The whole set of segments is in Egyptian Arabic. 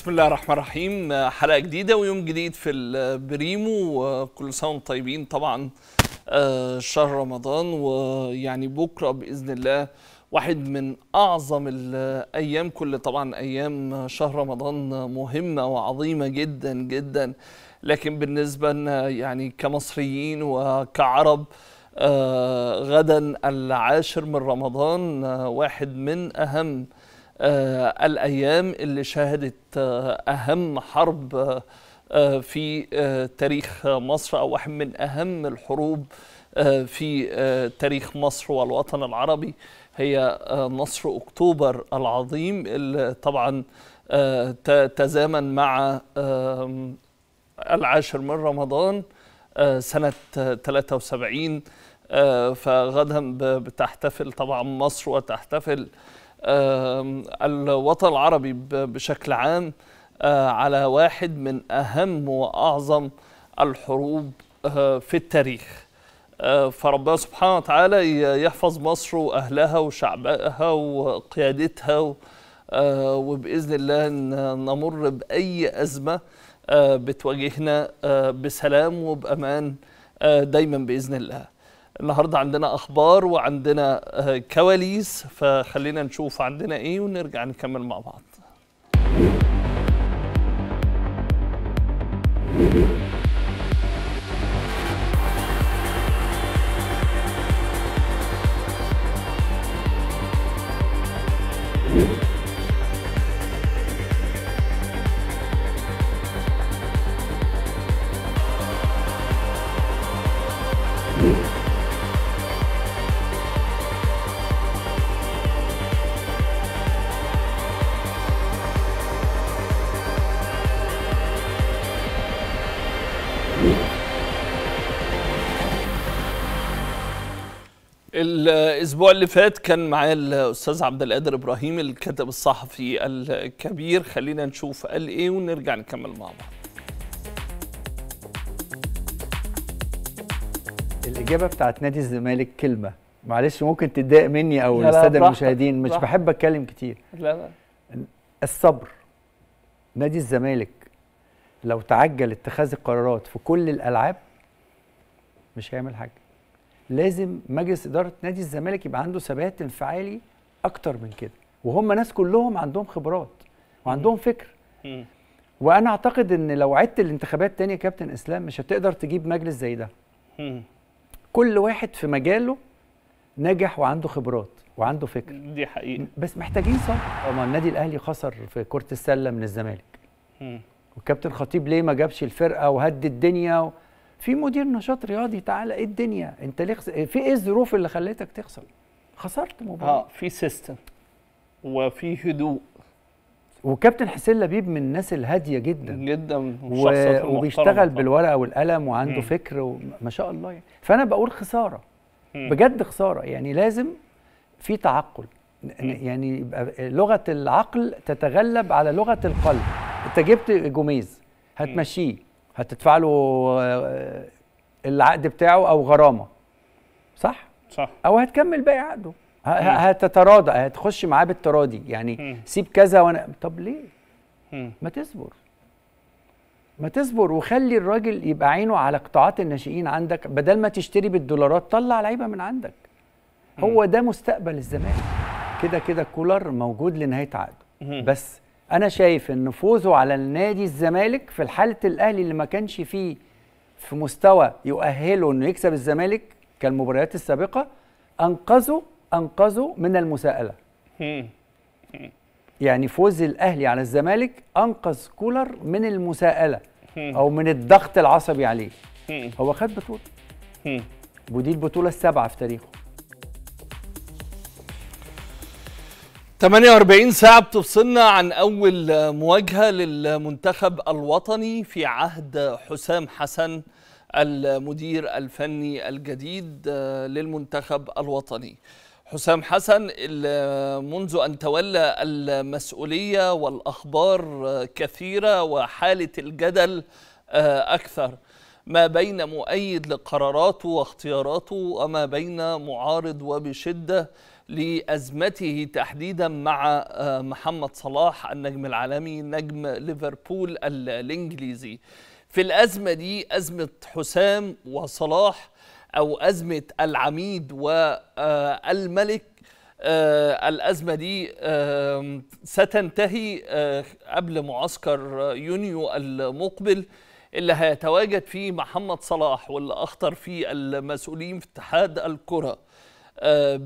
بسم الله الرحمن الرحيم حلقة جديدة ويوم جديد في البريمو وكل سنة وانتم طيبين طبعا آه، شهر رمضان ويعني بكرة بإذن الله واحد من أعظم الأيام كل طبعا أيام شهر رمضان مهمة وعظيمة جدا جدا لكن بالنسبة لنا يعني كمصريين وكعرب آه، غدا العاشر من رمضان آه، واحد من أهم آه، الأيام اللي شهدت آه، أهم حرب آه، آه، في آه، تاريخ مصر أو واحد من أهم الحروب آه، في آه، تاريخ مصر والوطن العربي هي آه، نصر أكتوبر العظيم اللي طبعا آه، ت- تزامن مع آم، العاشر من رمضان آه، سنة آه، 73 آه، فغدا ب- بتحتفل طبعا مصر وتحتفل آم، الوطن العربي ب- بشكل عام آه، على واحد من أهم وأعظم الحروب آه، في التاريخ آه، فربنا سبحانه وتعالى ي- يحفظ مصر وأهلها وشعبها وقيادتها و- آه، وبإذن الله ن- نمر بأي أزمة آه، بتواجهنا آه، بسلام وبأمان آه، دايما بإذن الله النهارده عندنا اخبار وعندنا آه، كواليس فخلينا نشوف عندنا ايه ونرجع نكمل مع بعض الاسبوع اللي فات كان معايا الاستاذ عبد القادر ابراهيم الكاتب الصحفي الكبير خلينا نشوف قال ايه ونرجع نكمل مع بعض الإجابة بتاعت نادي الزمالك كلمة معلش ممكن تتضايق مني أو لا لا، السادة براحتك، المشاهدين مش براحتك. بحب أتكلم كتير لا لا الصبر نادي الزمالك لو تعجل اتخاذ القرارات في كل الألعاب مش هيعمل حاجة لازم مجلس إدارة نادي الزمالك يبقى عنده ثبات انفعالي أكتر من كده وهم ناس كلهم عندهم خبرات وعندهم فكر مم. وأنا أعتقد إن لو عدت الانتخابات تاني يا كابتن إسلام مش هتقدر تجيب مجلس زي ده مم. كل واحد في مجاله نجح وعنده خبرات وعنده فكر دي حقيقه بس محتاجين صبر طبعا النادي الاهلي خسر في كره السله من الزمالك مم. والكابتن خطيب ليه ما جابش الفرقه وهد الدنيا و... في مدير نشاط رياضي تعالى ايه الدنيا انت ليه خس... في ايه الظروف اللي خلتك تخسر خسرت مباراه اه في سيستم وفي هدوء وكابتن حسين لبيب من الناس الهاديه جدا جدا و... والشخصيات المحترمة وبيشتغل طبعاً. بالورقه والقلم وعنده مم. فكر وما شاء الله يعني فانا بقول خساره مم. بجد خساره يعني لازم في تعقل ن- مم. يعني يبقى لغه العقل تتغلب على لغه القلب انت جبت جوميز هتمشيه هتدفع له آه، العقد بتاعه او غرامه صح صح او هتكمل باقي عقده ه- ه- هتتراضى هتخش معاه بالتراضي يعني مم. سيب كذا وانا طب ليه مم. ما تصبر ما تصبر وخلي الراجل يبقى عينه على قطاعات الناشئين عندك بدل ما تشتري بالدولارات طلع لعيبه من عندك هو ده مستقبل الزمالك كده كده كولر موجود لنهايه عقده مم. بس انا شايف ان فوزه على النادي الزمالك في حاله الاهلي اللي ما كانش فيه في مستوى يؤهله انه يكسب الزمالك كالمباريات السابقه انقذه انقذه من المساءله مم. يعني فوز الاهلي على الزمالك انقذ كولر من المساءله مم. او من الضغط العصبي عليه مم. هو خد بطوله مم. ودي البطوله السابعه في تاريخه 48 ساعة بتفصلنا عن أول مواجهة للمنتخب الوطني في عهد حسام حسن المدير الفني الجديد آه، للمنتخب الوطني حسام حسن اللي منذ أن تولى المسؤولية والأخبار آه، كثيرة وحالة الجدل آه، أكثر ما بين مؤيد لقراراته واختياراته وما بين معارض وبشدة لازمته تحديدا مع آه، محمد صلاح النجم العالمي نجم ليفربول ال- الانجليزي في الازمه دي ازمه حسام وصلاح او ازمه العميد والملك آه، الأزمة دي آم، ستنتهي آه، قبل معسكر يونيو المقبل اللي هيتواجد فيه محمد صلاح واللي أخطر فيه المسؤولين في اتحاد الكرة آه،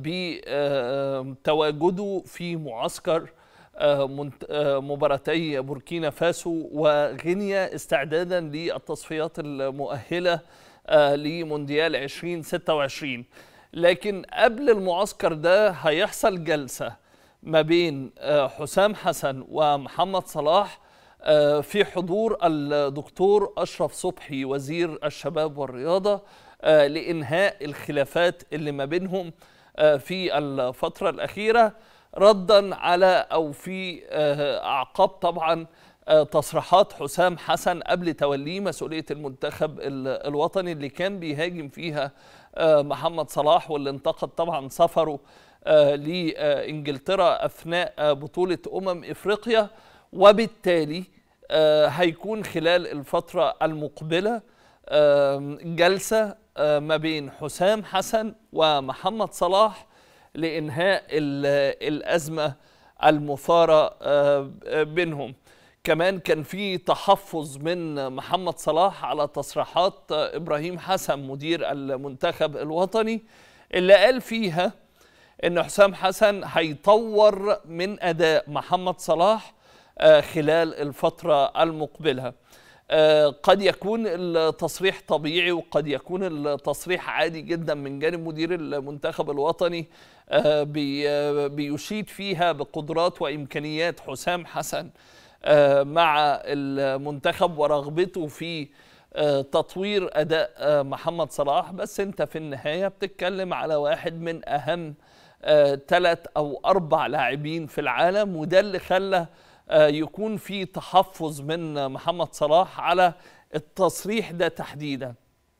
بتواجده في معسكر آه، منت- آه، مباراتي بوركينا فاسو وغينيا استعدادا للتصفيات المؤهلة آه، لمونديال 2026 لكن قبل المعسكر ده هيحصل جلسة ما بين آه، حسام حسن ومحمد صلاح آه، في حضور الدكتور أشرف صبحي وزير الشباب والرياضة آه، لإنهاء الخلافات اللي ما بينهم آه، في الفترة الأخيرة ردا على أو في آه، أعقاب طبعا آه، تصريحات حسام حسن قبل توليه مسؤولية المنتخب ال- الوطني اللي كان بيهاجم فيها آه، محمد صلاح واللي انتقد طبعا سفره آه، لإنجلترا أثناء آه، بطولة أمم إفريقيا وبالتالي آه، هيكون خلال الفترة المقبلة آم، جلسة آه، ما بين حسام حسن ومحمد صلاح لإنهاء ال- الأزمة المثارة آه، بينهم كمان كان في تحفظ من محمد صلاح على تصريحات آه، إبراهيم حسن مدير المنتخب الوطني اللي قال فيها ان حسام حسن هيطور من اداء محمد صلاح آه، خلال الفتره المقبله آه، قد يكون التصريح طبيعي وقد يكون التصريح عادي جدا من جانب مدير المنتخب الوطني آه، بي- آه، بيشيد فيها بقدرات وامكانيات حسام حسن آه، مع المنتخب ورغبته في آه، تطوير اداء آه، محمد صلاح بس انت في النهايه بتتكلم على واحد من اهم ثلاث او اربع لاعبين في العالم وده اللي خلى آه، يكون في تحفظ من محمد صلاح على التصريح ده تحديدا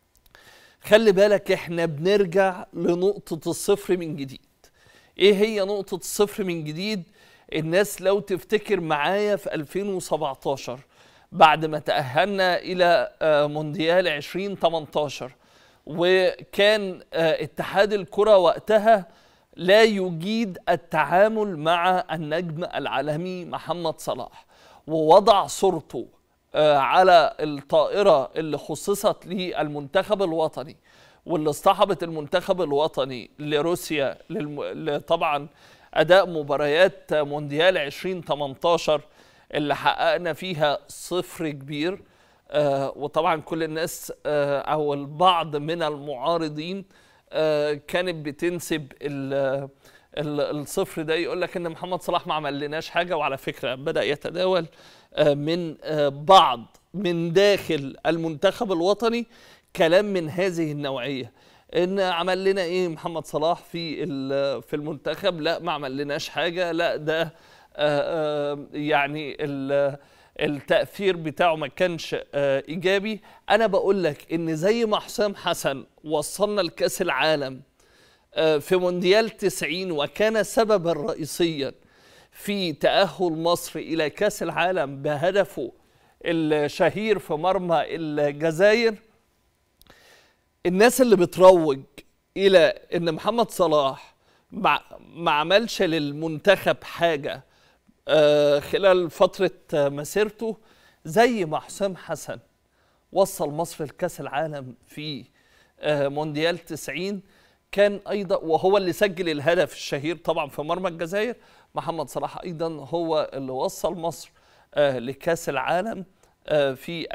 خلي بالك احنا بنرجع لنقطة الصفر من جديد ايه هي نقطة الصفر من جديد الناس لو تفتكر معايا في 2017 بعد ما تأهلنا إلى آه، مونديال 2018 وكان آه، اتحاد الكرة وقتها لا يجيد التعامل مع النجم العالمي محمد صلاح ووضع صورته آه، على الطائرة اللي خصصت للمنتخب الوطني واللي اصطحبت المنتخب الوطني لروسيا للم... ل- طبعا أداء مباريات مونديال 2018 اللي حققنا فيها صفر كبير آه، وطبعا كل الناس آه، أو البعض من المعارضين آه، كانت بتنسب ال- ال- الصفر ده يقول لك ان محمد صلاح ما عمل لناش حاجه وعلى فكره بدا يتداول آه، من آه، بعض من داخل المنتخب الوطني كلام من هذه النوعيه ان عمل لنا ايه محمد صلاح في ال- في المنتخب لا ما عمل لناش حاجه لا ده آه، آه، يعني ال- التأثير بتاعه ما كانش آه، إيجابي أنا بقول لك إن زي ما حسام حسن وصلنا لكأس العالم آه، في مونديال 90 وكان سببا رئيسيا في تأهل مصر إلى كأس العالم بهدفه الشهير في مرمى الجزائر الناس اللي بتروج إلى إن محمد صلاح ما ما عملش للمنتخب حاجة آه، خلال فترة آه، مسيرته زي ما حسام حسن وصل مصر لكأس العالم في آه، مونديال 90 كان أيضا وهو اللي سجل الهدف الشهير طبعا في مرمى الجزائر محمد صلاح أيضا هو اللي وصل مصر آه، لكأس العالم آه، في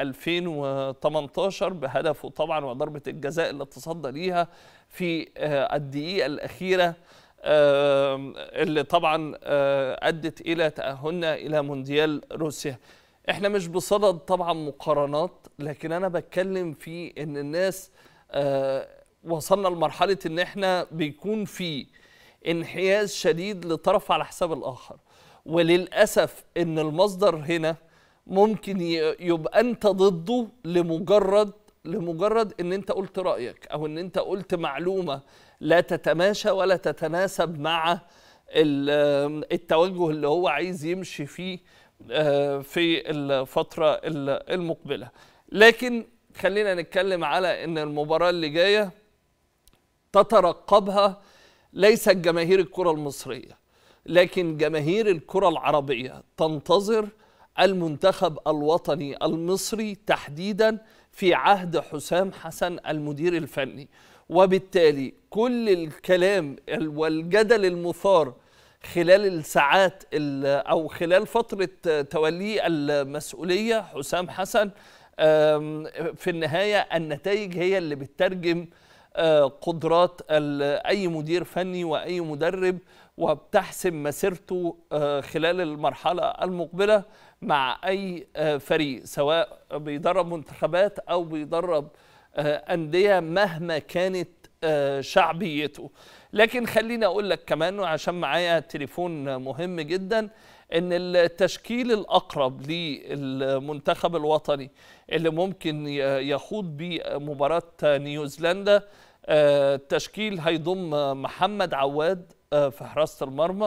2018 بهدفه طبعا وضربة الجزاء اللي تصدى ليها في آه، الدقيقة الأخيرة آه، اللي طبعا آه، أدت إلى تأهلنا إلى مونديال روسيا احنا مش بصدد طبعا مقارنات لكن انا بتكلم في ان الناس آه، وصلنا لمرحلة ان احنا بيكون في انحياز شديد لطرف على حساب الاخر وللأسف ان المصدر هنا ممكن ي- يبقى انت ضده لمجرد لمجرد ان انت قلت رايك او ان انت قلت معلومه لا تتماشى ولا تتناسب مع ال- التوجه اللي هو عايز يمشي فيه آه، في الفتره ال- المقبله لكن خلينا نتكلم على ان المباراه اللي جايه تترقبها ليست جماهير الكره المصريه لكن جماهير الكره العربيه تنتظر المنتخب الوطني المصري تحديدا في عهد حسام حسن المدير الفني وبالتالي كل الكلام ال- والجدل المثار خلال الساعات ال- او خلال فتره توليه المسؤوليه حسام حسن آم، في النهايه النتائج هي اللي بتترجم آه، قدرات ال- اي مدير فني واي مدرب وبتحسم مسيرته آه، خلال المرحله المقبله مع اي آه، فريق سواء بيدرب منتخبات او بيدرب آه، انديه مهما كانت آه، شعبيته لكن خليني اقول لك كمان وعشان معايا تليفون مهم جدا ان التشكيل الاقرب للمنتخب الوطني اللي ممكن ي- يخوض بمباراه نيوزيلندا آه، التشكيل هيضم محمد عواد آه، في حراسه المرمى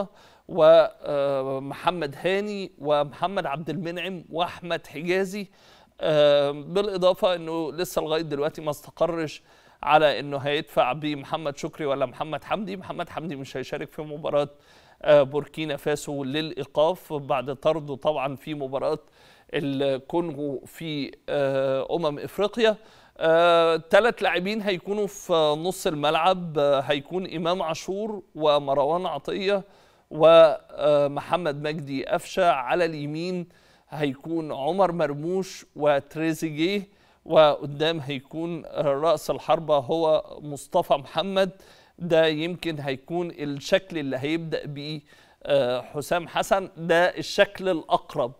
ومحمد هاني ومحمد عبد المنعم واحمد حجازي آه، بالاضافه انه لسه لغايه دلوقتي ما استقرش على انه هيدفع بمحمد شكري ولا محمد حمدي محمد حمدي مش هيشارك في مباراه آه، بوركينا فاسو للايقاف بعد طرده طبعا في مباراه الكونغو في آه، امم افريقيا ثلاث لاعبين هيكونوا في نص الملعب آه، هيكون امام عاشور ومروان عطيه ومحمد مجدي قفشه على اليمين هيكون عمر مرموش وتريزيجيه وقدام هيكون رأس الحربة هو مصطفى محمد ده يمكن هيكون الشكل اللي هيبدأ بيه آه، حسام حسن ده الشكل الأقرب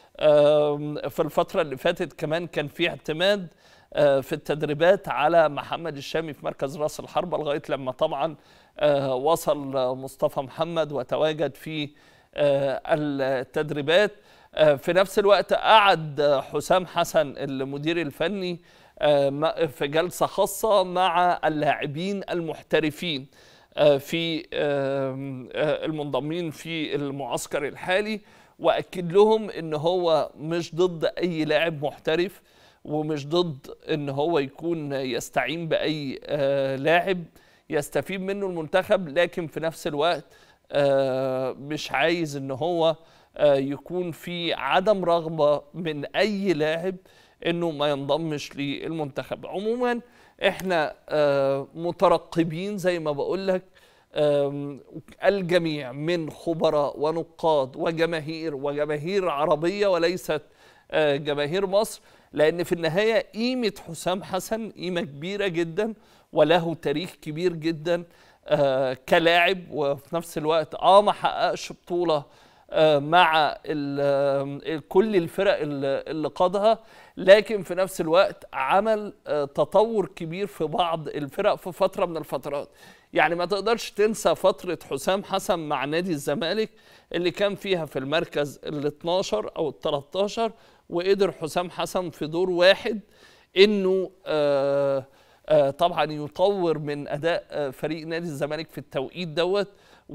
آم، في الفترة اللي فاتت كمان كان في اعتماد آه، في التدريبات على محمد الشامي في مركز راس الحربة لغاية لما طبعا آه، وصل مصطفى محمد وتواجد في آه، التدريبات آه، في نفس الوقت قعد حسام حسن المدير الفني آه، م- في جلسة خاصة مع اللاعبين المحترفين آه، في آم، آه، المنضمين في المعسكر الحالي واكد لهم ان هو مش ضد اي لاعب محترف ومش ضد ان هو يكون يستعين باي آه، لاعب يستفيد منه المنتخب لكن في نفس الوقت آه، مش عايز ان هو آه، يكون في عدم رغبه من اي لاعب انه ما ينضمش للمنتخب عموما احنا آه، مترقبين زي ما بقول لك آم، الجميع من خبراء ونقاد وجماهير وجماهير عربيه وليست آه، جماهير مصر لان في النهايه قيمه حسام حسن قيمه كبيره جدا وله تاريخ كبير جدا آه، كلاعب وفي نفس الوقت اه ما حققش بطوله آه، مع ال- آه، كل الفرق اللي اللي قادها لكن في نفس الوقت عمل آه، تطور كبير في بعض الفرق في فتره من الفترات يعني ما تقدرش تنسى فتره حسام حسن مع نادي الزمالك اللي كان فيها في المركز ال 12 او ال 13 وقدر حسام حسن في دور واحد انه آه آه طبعا يطور من اداء آه فريق نادي الزمالك في التوقيت دوت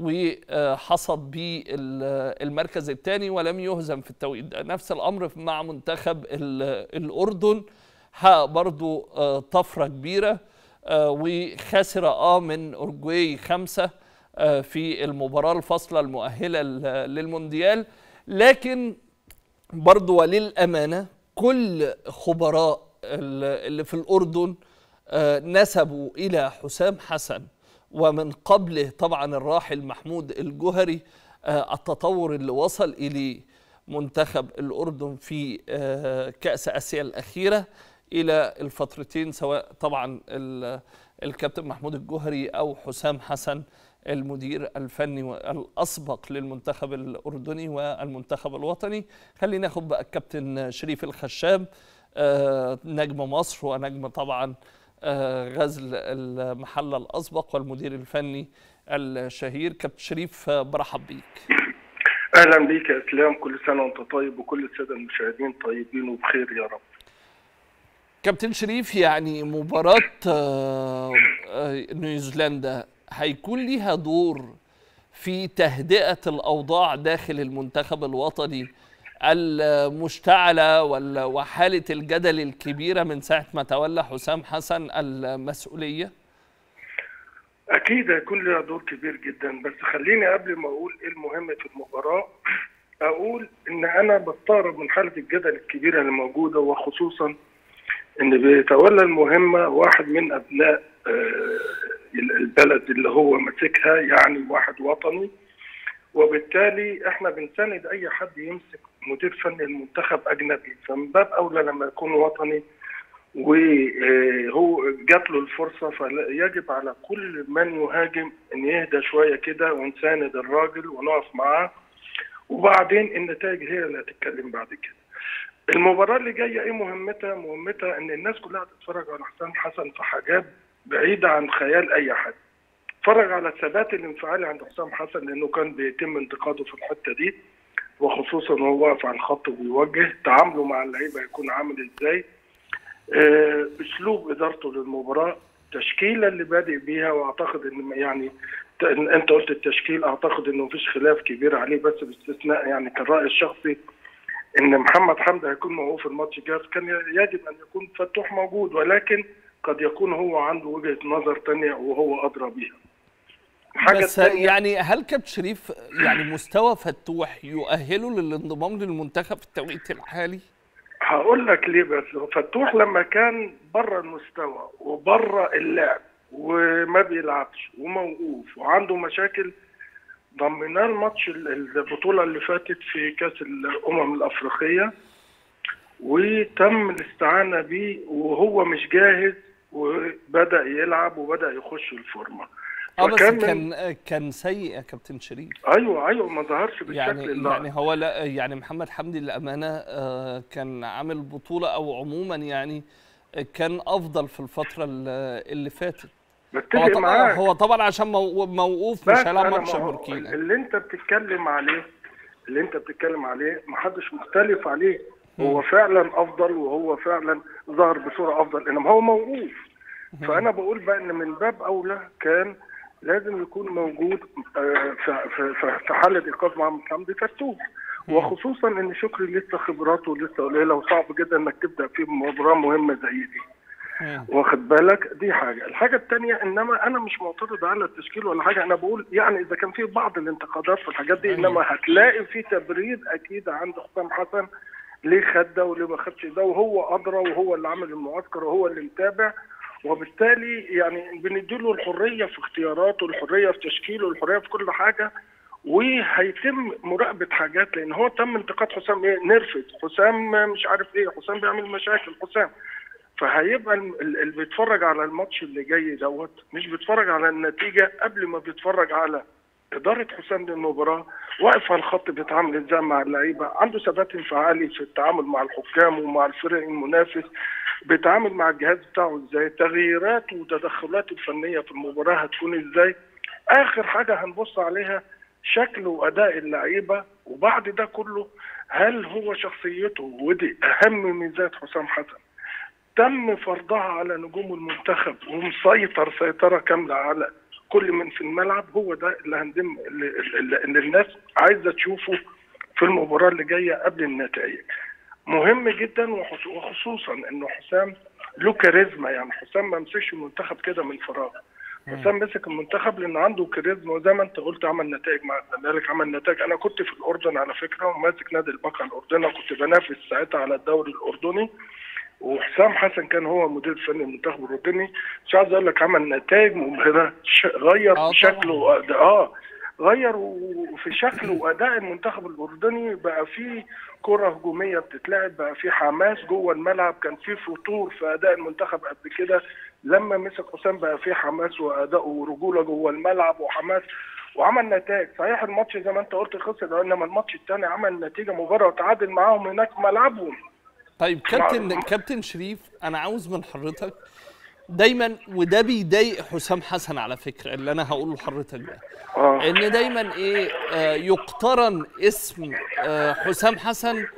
وحصد بيه ال- المركز الثاني ولم يهزم في التوقيت ده نفس الامر مع منتخب ال- الاردن حقق برضو آه، طفره كبيره آه، وخسر اه من اورجواي خمسه آه، في المباراه الفاصله المؤهله ل- للمونديال لكن برضو وللأمانة كل خبراء ال- اللي في الأردن آه، نسبوا إلى حسام حسن ومن قبله طبعا الراحل محمود الجوهري آه، التطور اللي وصل إليه منتخب الأردن في آه، كأس آسيا الأخيرة إلى الفترتين سواء طبعا ال- الكابتن محمود الجوهري أو حسام حسن المدير الفني الأسبق للمنتخب الأردني والمنتخب الوطني خلينا ناخد بقى الكابتن شريف الخشاب آه، نجم مصر ونجم طبعا آه، غزل المحلة الأسبق والمدير الفني الشهير كابتن شريف آه، برحب بيك اهلا بيك يا اسلام كل سنه وانت طيب وكل الساده المشاهدين طيبين وبخير يا رب كابتن شريف يعني مباراة آه، آه، نيوزيلندا هيكون ليها دور في تهدئة الأوضاع داخل المنتخب الوطني المشتعلة وال- وحالة الجدل الكبيرة من ساعة ما تولى حسام حسن المسؤولية اكيد هيكون لها دور كبير جدا بس خليني قبل ما اقول ايه المهم في المباراه اقول ان انا بستغرب من حاله الجدل الكبيره اللي موجوده وخصوصا ان بيتولى المهمه واحد من ابناء آه، البلد اللي هو ماسكها يعني واحد وطني وبالتالي احنا بنساند اي حد يمسك مدير فني المنتخب اجنبي فمن باب اولى لما يكون وطني وهو جات له الفرصه فيجب على كل من يهاجم ان يهدى شويه كده ونساند الراجل ونقف معاه وبعدين النتائج هي اللي هتتكلم بعد كده. المباراه اللي جايه ايه مهمتها؟ مهمتها ان الناس كلها تتفرج على حسام حسن في حاجات بعيده عن خيال اي حد. اتفرج على الثبات الانفعالي عند حسام حسن لانه كان بيتم انتقاده في الحته دي وخصوصا وهو واقف على الخط وبيوجه تعامله مع اللعيبه هيكون عامل ازاي آه، اسلوب ادارته للمباراه التشكيله اللي بادئ بيها واعتقد ان يعني ت- إن انت قلت التشكيل اعتقد انه مفيش خلاف كبير عليه بس باستثناء يعني كان رايي الشخصي ان محمد حمدي هيكون موقوف الماتش الجاي كان يجب ان يكون فتوح موجود ولكن قد يكون هو عنده وجهه نظر تانية وهو ادرى بيها الحاجة بس التانية- يعني هل كابتن شريف يعني مستوى فتوح يؤهله للانضمام للمنتخب في التوقيت الحالي؟ هقول لك ليه بس فتوح لما كان بره المستوى وبره اللعب وما بيلعبش وموقوف وعنده مشاكل ضمناه الماتش ال- البطولة اللي فاتت في كأس الأمم الأفريقية وتم الاستعانة بيه وهو مش جاهز وبدأ يلعب وبدأ يخش الفورمة اه بس فكان من- كان كان سيء يا كابتن شريف ايوه ايوه ما ظهرش بالشكل يعني اللي يعني هو لا يعني محمد حمدي للامانه آه، كان عامل بطوله او عموما يعني آه، كان افضل في الفتره ال- اللي فاتت هو بتفق طبعا معاك هو طبعا عشان مو- موقوف مش بس هيلعب أنا ماتش ما هو بوركينا اللي انت بتتكلم عليه اللي انت بتتكلم عليه ما حدش مختلف عليه هو فعلا افضل وهو فعلا ظهر بصوره افضل انما هو موقوف فانا بقول بقى ان من باب اولى كان لازم يكون موجود آه، في في- في- في حاله ايقاف محمد حمدي فتوح وخصوصا ان شكري لسه خبراته لسه قليله وصعب جدا انك تبدا في مباراه مهمه زي دي مم. واخد بالك دي حاجه الحاجه الثانيه انما انا مش معترض على التشكيل ولا حاجه انا بقول يعني اذا كان في بعض الانتقادات في الحاجات دي انما هتلاقي في تبرير اكيد عند حسام حسن ليه خد ده وليه ما خدش ده وهو ادرى وهو اللي عامل المعسكر وهو اللي متابع وبالتالي يعني بنديله الحريه في اختياراته الحريه في تشكيله الحريه في كل حاجه وهيتم مراقبه حاجات لان هو تم انتقاد حسام ايه نرفد حسام مش عارف ايه حسام بيعمل مشاكل حسام فهيبقى ال- ال- اللي بيتفرج على الماتش اللي جاي دوت مش بيتفرج على النتيجه قبل ما بيتفرج على اداره حسام للمباراه واقف على الخط بيتعامل ازاي مع اللعيبه عنده ثبات انفعالي في التعامل مع الحكام ومع الفرق المنافس بيتعامل مع الجهاز بتاعه ازاي تغييراته وتدخلاته الفنيه في المباراه هتكون ازاي اخر حاجه هنبص عليها شكل واداء اللعيبه وبعد ده كله هل هو شخصيته ودي اهم ميزات حسام حسن تم فرضها على نجوم المنتخب ومسيطر سيطره كامله على كل من في الملعب هو ده اللي هندم اللي, اللي, اللي الناس عايزه تشوفه في المباراه اللي جايه قبل النتائج. مهم جدا وخص- وخصوصا انه حسام له كاريزما يعني حسام ما مسكش المنتخب كده من فراغ. حسام مسك المنتخب لان عنده كاريزما وزي ما انت قلت عمل نتائج مع الزمالك عمل نتائج انا كنت في الاردن على فكره وماسك نادي البقاء الاردني وكنت بنافس ساعتها على الدوري الاردني وحسام حسن كان هو مدير فني المنتخب الاردني مش عايز اقول لك عمل نتائج مبهره ش- غير آه شكله وأداء- اه غير و- في شكله واداء المنتخب الاردني بقى فيه كره هجوميه بتتلعب بقى فيه حماس جوه الملعب كان فيه فتور في اداء المنتخب قبل كده لما مسك حسام بقى فيه حماس واداء ورجوله جوه الملعب وحماس وعمل نتائج صحيح الماتش زي ما انت قلت خسر انما الماتش الثاني عمل نتيجه مباراه وتعادل معاهم هناك في ملعبهم طيب كابتن مع- كابتن شريف انا عاوز من حضرتك دايما وده بيضايق حسام حسن على فكره اللي انا هقوله لحضرتك ده اه ان دايما ايه آه، يقترن اسم آه، حسام حسن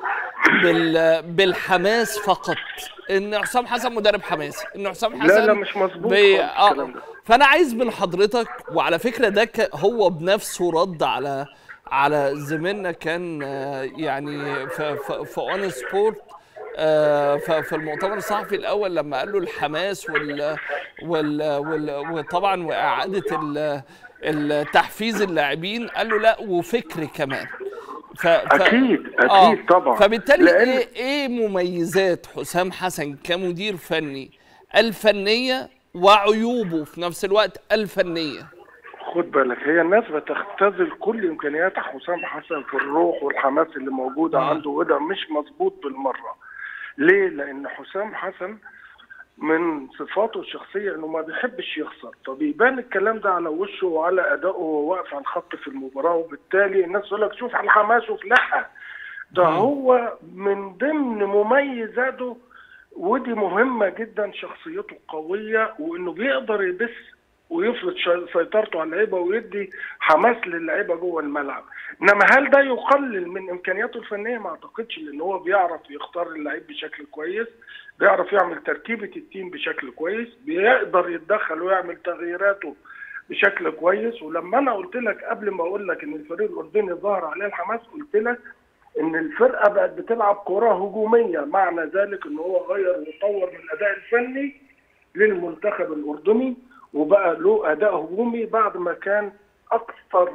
بال بالحماس فقط ان حسام حسن مدرب حماسي ان حسام حسن لا لا مش مظبوط بي... خالص آه الكلام ده فانا عايز من حضرتك وعلى فكره ده ك... هو بنفسه رد على على زميلنا كان آه، يعني في في, في اون سبورت آه، ف- في المؤتمر الصحفي الاول لما قال له الحماس وال وال, وال... وطبعا واعاده ال... التحفيز اللاعبين قال له لا وفكر كمان ف... ف... أكيد، آه، أكيد طبعاً. فبالتالي لأن- ايه ايه مميزات حسام حسن كمدير فني الفنيه وعيوبه في نفس الوقت الفنيه خد بالك هي الناس بتختزل كل امكانيات حسام حسن في الروح والحماس اللي موجوده آه. عنده وده مش مظبوط بالمره ليه لان حسام حسن من صفاته الشخصيه انه ما بيحبش يخسر فبيبان الكلام ده على وشه وعلى ادائه وهو واقف على الخط في المباراه وبالتالي الناس تقول لك شوف على الحماس شوف لا ده هو من ضمن مميزاته ودي مهمة جدا شخصيته قوية وانه بيقدر يبث ويفرض شا- سيطرته على اللعيبة ويدي حماس للعيبة جوه الملعب انما هل ده يقلل من امكانياته الفنية ما اعتقدش لان هو بيعرف يختار اللعيب بشكل كويس بيعرف يعمل تركيبة التيم بشكل كويس بيقدر يتدخل ويعمل تغييراته بشكل كويس ولما انا قلت لك قبل ما اقول لك ان الفريق الاردني ظهر عليه الحماس قلت لك ان الفرقه بقت بتلعب كره هجوميه معنى ذلك ان هو غير وطور من الاداء الفني للمنتخب الاردني وبقى له اداء هجومي بعد ما كان اكثر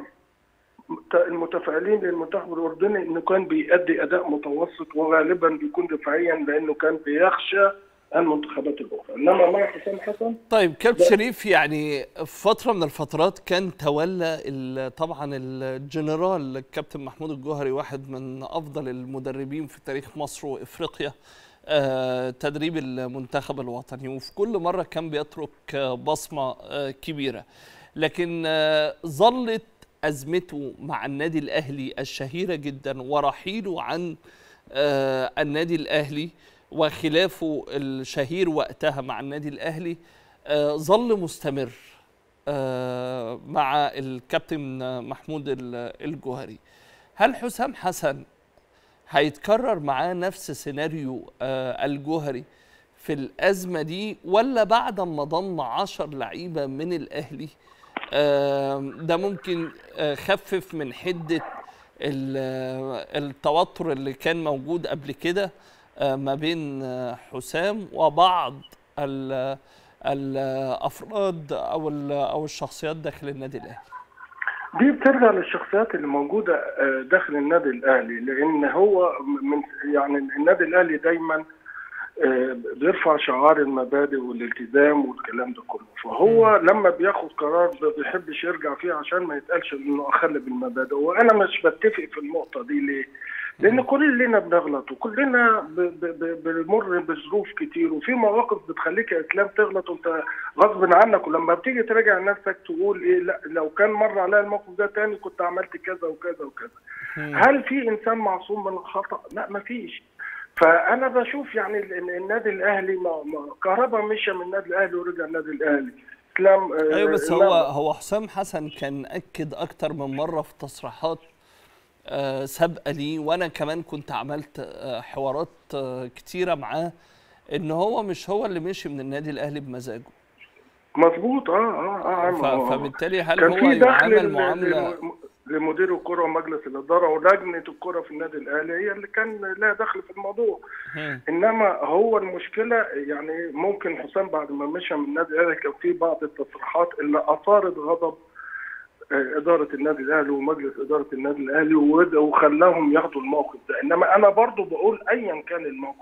المتفائلين للمنتخب الاردني انه كان بيأدي اداء متوسط وغالبا بيكون دفاعيا لانه كان بيخشى المنتخبات الاخرى انما مع حسام حسن طيب كابتن شريف يعني في فتره من الفترات كان تولى ال- طبعا الجنرال الكابتن محمود الجوهري واحد من افضل المدربين في تاريخ مصر وافريقيا آه، تدريب المنتخب الوطني وفي كل مره كان بيترك آه، بصمه آه، كبيره لكن آه، ظلت ازمته مع النادي الاهلي الشهيره جدا ورحيله عن آه، النادي الاهلي وخلافه الشهير وقتها مع النادي الاهلي آه، ظل مستمر آه، مع الكابتن محمود ال- الجوهري هل حسام حسن هيتكرر معاه نفس سيناريو آه، الجوهري في الأزمة دي ولا بعد ما ضم عشر لعيبة من الأهلي آه، ده ممكن آه، خفف من حدة ال- آه، التوتر اللي كان موجود قبل كده آه، ما بين آه، حسام وبعض ال- الافراد او ال- او الشخصيات داخل النادي الاهلي دي بترجع للشخصيات اللي موجوده آه، داخل النادي الاهلي لان هو من يعني النادي الاهلي دايما آه، بيرفع شعار المبادئ والالتزام والكلام ده كله فهو لما بياخد قرار ما بيحبش يرجع فيه عشان ما يتقالش انه اخل بالمبادئ وانا مش بتفق في النقطه دي ليه؟ لان كلنا بنغلط وكلنا ب- ب- ب- بنمر بظروف كتير وفي مواقف بتخليك يا اسلام تغلط وانت غصب عنك ولما بتيجي تراجع نفسك تقول ايه لا لو كان مر عليا الموقف ده تاني كنت عملت كذا وكذا وكذا هل في انسان معصوم من الخطا؟ لا ما فيش فانا بشوف يعني ان النادي الاهلي ما ما كهربا مشى من النادي الاهلي ورجع النادي الاهلي اسلام آه، ايوه بس إمام- هو هو حسام حسن كان اكد اكتر من مره في تصريحات آه، سابقه ليه وانا كمان كنت عملت آه، حوارات آه، كتيره معاه ان هو مش هو اللي مشي من النادي الاهلي بمزاجه مظبوط اه اه اه ف- ما هو- فبالتالي هل كان هو في دخل يعامل ل- معامله ل- لمدير الكره ومجلس الاداره ولجنه الكره في النادي الاهلي هي اللي كان لها دخل في الموضوع مم. انما هو المشكله يعني ممكن حسام بعد ما مشى من النادي الاهلي كان في بعض التصريحات اللي اثارت غضب آه، اداره النادي الاهلي ومجلس اداره النادي الاهلي وود- وخلاهم ياخدوا الموقف ده انما انا برضو بقول ايا كان الموقف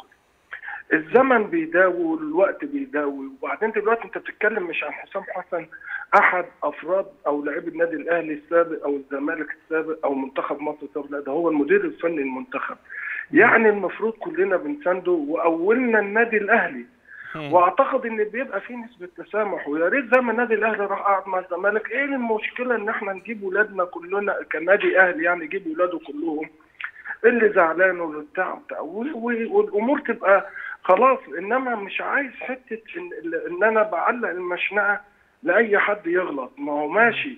الزمن بيداوي والوقت بيداوي وبعدين دلوقتي انت بتتكلم مش عن حسام حسن احد افراد او لاعبي النادي الاهلي السابق او الزمالك السابق او منتخب مصر السابق لا ده هو المدير الفني للمنتخب يعني المفروض كلنا بنسانده واولنا النادي الاهلي مم. واعتقد ان بيبقى في نسبه تسامح ويا ريت زي ما النادي الاهلي راح قعد مع الزمالك ايه المشكله ان احنا نجيب ولادنا كلنا كنادي اهلي يعني نجيب ولاده كلهم اللي زعلان واللي بتاع بتاع و- و- والامور تبقى خلاص انما مش عايز حته ان, ان انا بعلق المشنقه لاي حد يغلط ما هو ماشي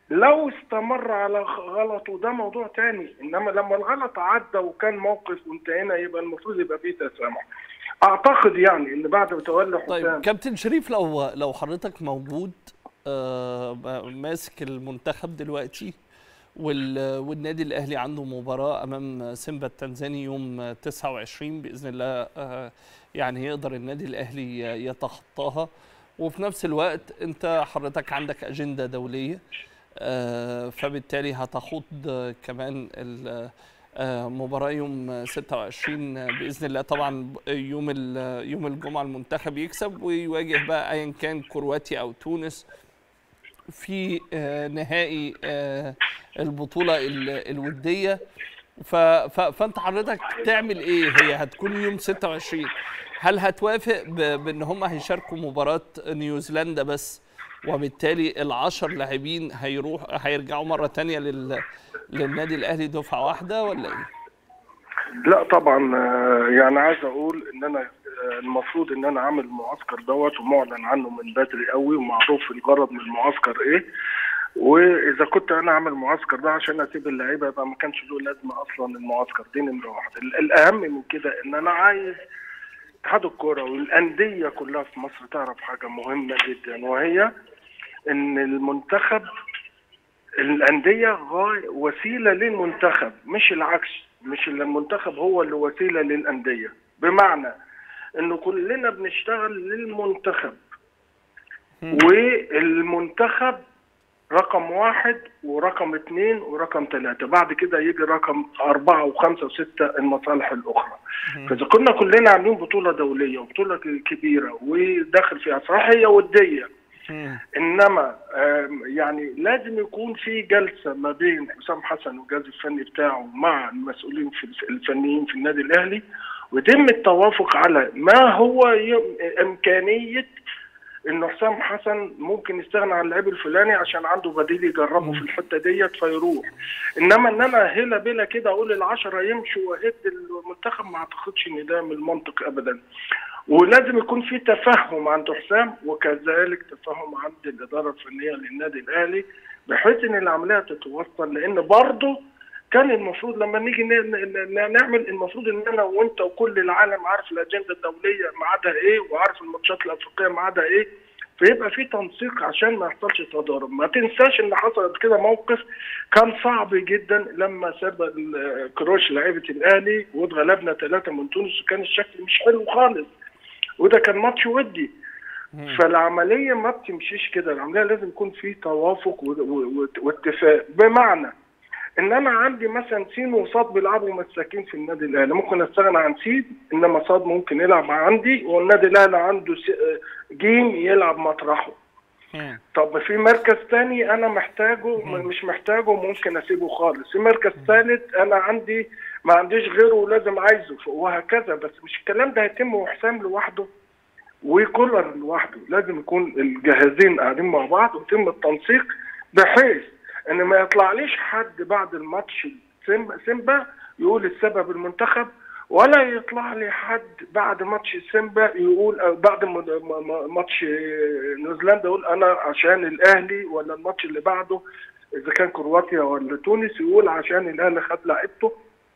لو استمر على غلطه ده موضوع تاني انما لما الغلط عدى وكان موقف وانتهينا يبقى المفروض يبقى فيه تسامح اعتقد يعني ان بعد ما تولى طيب حسام كابتن شريف لو لو حضرتك موجود آه، ماسك المنتخب دلوقتي وال- والنادي الاهلي عنده مباراه امام سيمبا التنزاني يوم 29 باذن الله آه، يعني يقدر النادي الاهلي يتخطاها وفي نفس الوقت انت حضرتك عندك اجنده دوليه آه، فبالتالي هتخوض آه، كمان ال- آه، مباراه يوم 26 باذن الله طبعا يوم ال- يوم الجمعه المنتخب يكسب ويواجه بقى ايا كان كرواتيا او تونس في آه، نهائي آه، البطوله ال- الوديه ف- ف- فانت حضرتك تعمل ايه هي هتكون يوم 26 هل هتوافق ب- بان هم هيشاركوا مباراه نيوزيلندا بس وبالتالي العشر لاعبين هيروح هيرجعوا مره تانية لل للنادي الاهلي دفعه واحده ولا ايه؟ لا طبعا آه، يعني عايز اقول ان انا آه، المفروض ان انا عامل المعسكر دوت ومعلن عنه من بدري قوي ومعروف الغرض من المعسكر ايه واذا كنت انا اعمل المعسكر ده عشان اسيب اللعيبه يبقى ما كانش له لازمه اصلا المعسكر دي نمره واحد ال- الاهم من كده ان انا عايز اتحاد الكوره والانديه كلها في مصر تعرف حاجه مهمه جدا وهي ان المنتخب الانديه غايه وسيله للمنتخب مش العكس مش إن المنتخب هو اللي وسيله للانديه بمعنى انه كلنا بنشتغل للمنتخب والمنتخب رقم واحد ورقم اثنين ورقم ثلاثة بعد كده يجي رقم أربعة وخمسة وستة المصالح الأخرى فإذا كنا كلنا عاملين بطولة دولية وبطولة ك- كبيرة وداخل فيها صحيح هي ودية انما آم، يعني لازم يكون في جلسه ما بين حسام حسن والجهاز الفني بتاعه مع المسؤولين في الف- الفنيين في النادي الاهلي ويتم التوافق على ما هو ي- امكانيه انه حسام حسن ممكن يستغنى عن اللعيب الفلاني عشان عنده بديل يجربه في الحته ديت فيروح انما ان انا هلا بلا كده اقول العشره يمشوا واهد المنتخب ما اعتقدش ان ده من المنطق ابدا ولازم يكون في تفهم عند حسام وكذلك تفهم عند الاداره الفنيه للنادي الاهلي بحيث ان العمليه تتوصل لان برضه كان المفروض لما نيجي ن- ن- ن- نعمل المفروض ان انا وانت وكل العالم عارف الاجنده الدوليه ميعادها ايه وعارف الماتشات الافريقيه ميعادها ايه فيبقى في تنسيق عشان ما يحصلش تضارب ما تنساش ان حصلت كده موقف كان صعب جدا لما ساب ال- كروش لعيبه الاهلي واتغلبنا ثلاثه من تونس وكان الشكل مش حلو خالص وده كان ماتش ودي فالعمليه ما بتمشيش كده العمليه لازم يكون في توافق و- و- و- واتفاق بمعنى ان انا عندي مثلا سين وصاد بيلعبوا مساكين في النادي الاهلي ممكن استغنى عن سين انما صاد ممكن يلعب عندي والنادي الاهلي عنده س- جيم يلعب مطرحه طب في مركز تاني انا محتاجه م- مش محتاجه ممكن اسيبه خالص في مركز ثالث انا عندي ما عنديش غيره ولازم عايزه وهكذا بس مش الكلام ده هيتم وحسام لوحده وكولر لوحده لازم يكون الجهازين قاعدين مع بعض ويتم التنسيق بحيث ان ما يطلعليش حد بعد الماتش سيمبا, سيمبا يقول السبب المنتخب ولا يطلع لي حد بعد ماتش سيمبا يقول أو بعد م- م- ماتش نيوزيلندا يقول انا عشان الاهلي ولا الماتش اللي بعده اذا كان كرواتيا ولا تونس يقول عشان الاهلي خد لعيبته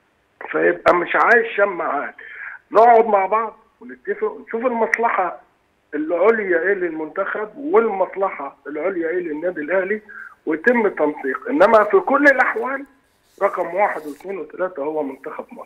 فيبقى مش عايز شماعات نقعد مع بعض ونتفق ونشوف المصلحه العليا ايه للمنتخب والمصلحه العليا ايه للنادي الاهلي ويتم التنسيق انما في كل الاحوال رقم واحد واثنين وثلاثه هو منتخب مصر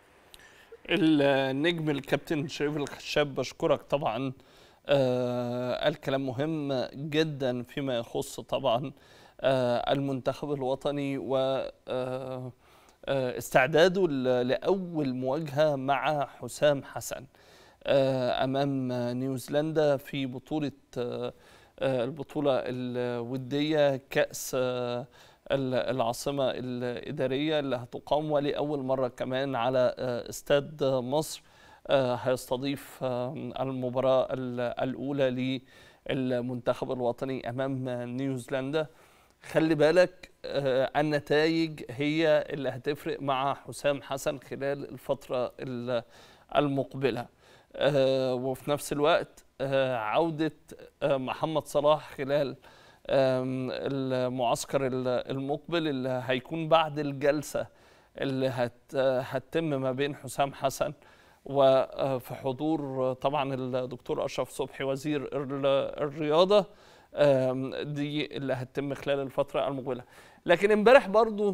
النجم الكابتن شريف الخشاب بشكرك طبعا آه قال كلام مهم جدا فيما يخص طبعا آه المنتخب الوطني و آه آه استعداده ل- لأول مواجهة مع حسام حسن آه أمام نيوزيلندا في بطولة آه آه البطولة الودية كأس آه ال- العاصمة الإدارية اللي هتقام ولأول مرة كمان على آه، استاد مصر آه، هيستضيف آه، المباراة ال- الأولى للمنتخب الوطني أمام نيوزيلندا خلي بالك آه، النتائج هي اللي هتفرق مع حسام حسن خلال الفترة ال- المقبلة آه، وفي نفس الوقت آه، عودة آه، محمد صلاح خلال آم، المعسكر ال- المقبل اللي هيكون بعد الجلسة اللي هت هتتم ما بين حسام حسن وفي حضور طبعا الدكتور أشرف صبحي وزير ال- الرياضة آم، دي اللي هتتم خلال الفترة المقبلة لكن امبارح برضو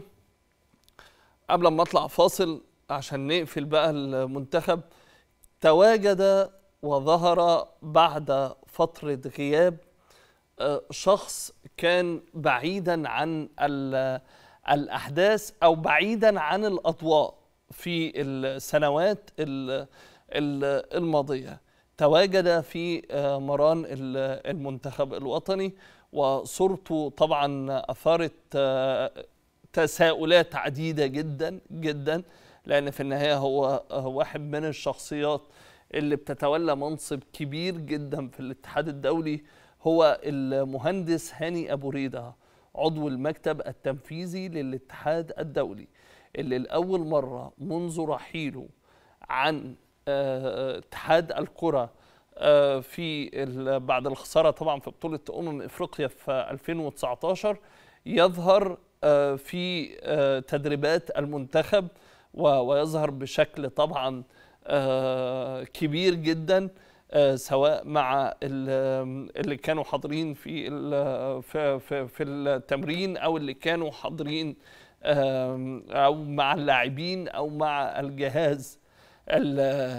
قبل ما اطلع فاصل عشان نقفل بقى المنتخب تواجد وظهر بعد فترة غياب آه، شخص كان بعيدا عن ال- الأحداث أو بعيدا عن الأضواء في السنوات ال- ال- الماضية تواجد في آه، مران ال- المنتخب الوطني وصورته طبعا أثارت آه، تساؤلات عديدة جدا جدا لأن في النهاية هو آه، واحد من الشخصيات اللي بتتولى منصب كبير جدا في الاتحاد الدولي هو المهندس هاني أبو ريدة عضو المكتب التنفيذي للاتحاد الدولي اللي لأول مرة منذ رحيله عن آه، اتحاد الكرة آه، في ال- بعد الخسارة طبعا في بطولة أمم إفريقيا في 2019 يظهر آه، في آه، تدريبات المنتخب و- ويظهر بشكل طبعا آه، كبير جدا آه، سواء مع ال- اللي كانوا حاضرين في ال- في في, في التمرين او اللي كانوا حاضرين آم، او مع اللاعبين او مع الجهاز ال-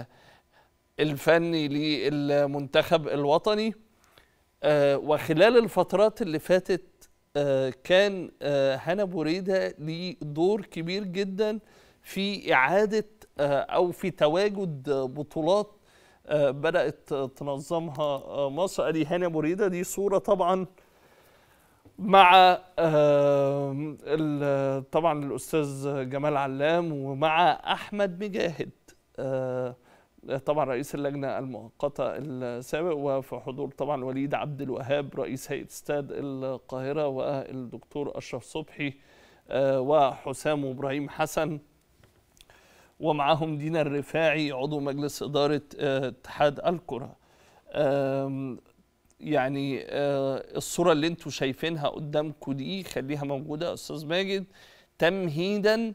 الفني للمنتخب الوطني آه، وخلال الفترات اللي فاتت آه، كان آه، هنا بوريدة ليه دور كبير جدا في إعادة آه، أو في تواجد آه، بطولات آه، بدأت تنظمها آه، مصر أدي هنا بوريدة دي صورة طبعا مع آه، ال- طبعا الأستاذ جمال علام ومع أحمد مجاهد آه، طبعا رئيس اللجنة المؤقتة السابق وفي حضور طبعا وليد عبد الوهاب رئيس هيئة استاد القاهرة والدكتور أشرف صبحي آه، وحسام إبراهيم حسن ومعهم دينا الرفاعي عضو مجلس إدارة آه، اتحاد الكرة آم، يعني آه، الصورة اللي انتوا شايفينها قدامكم دي خليها موجودة يا أستاذ ماجد تمهيدا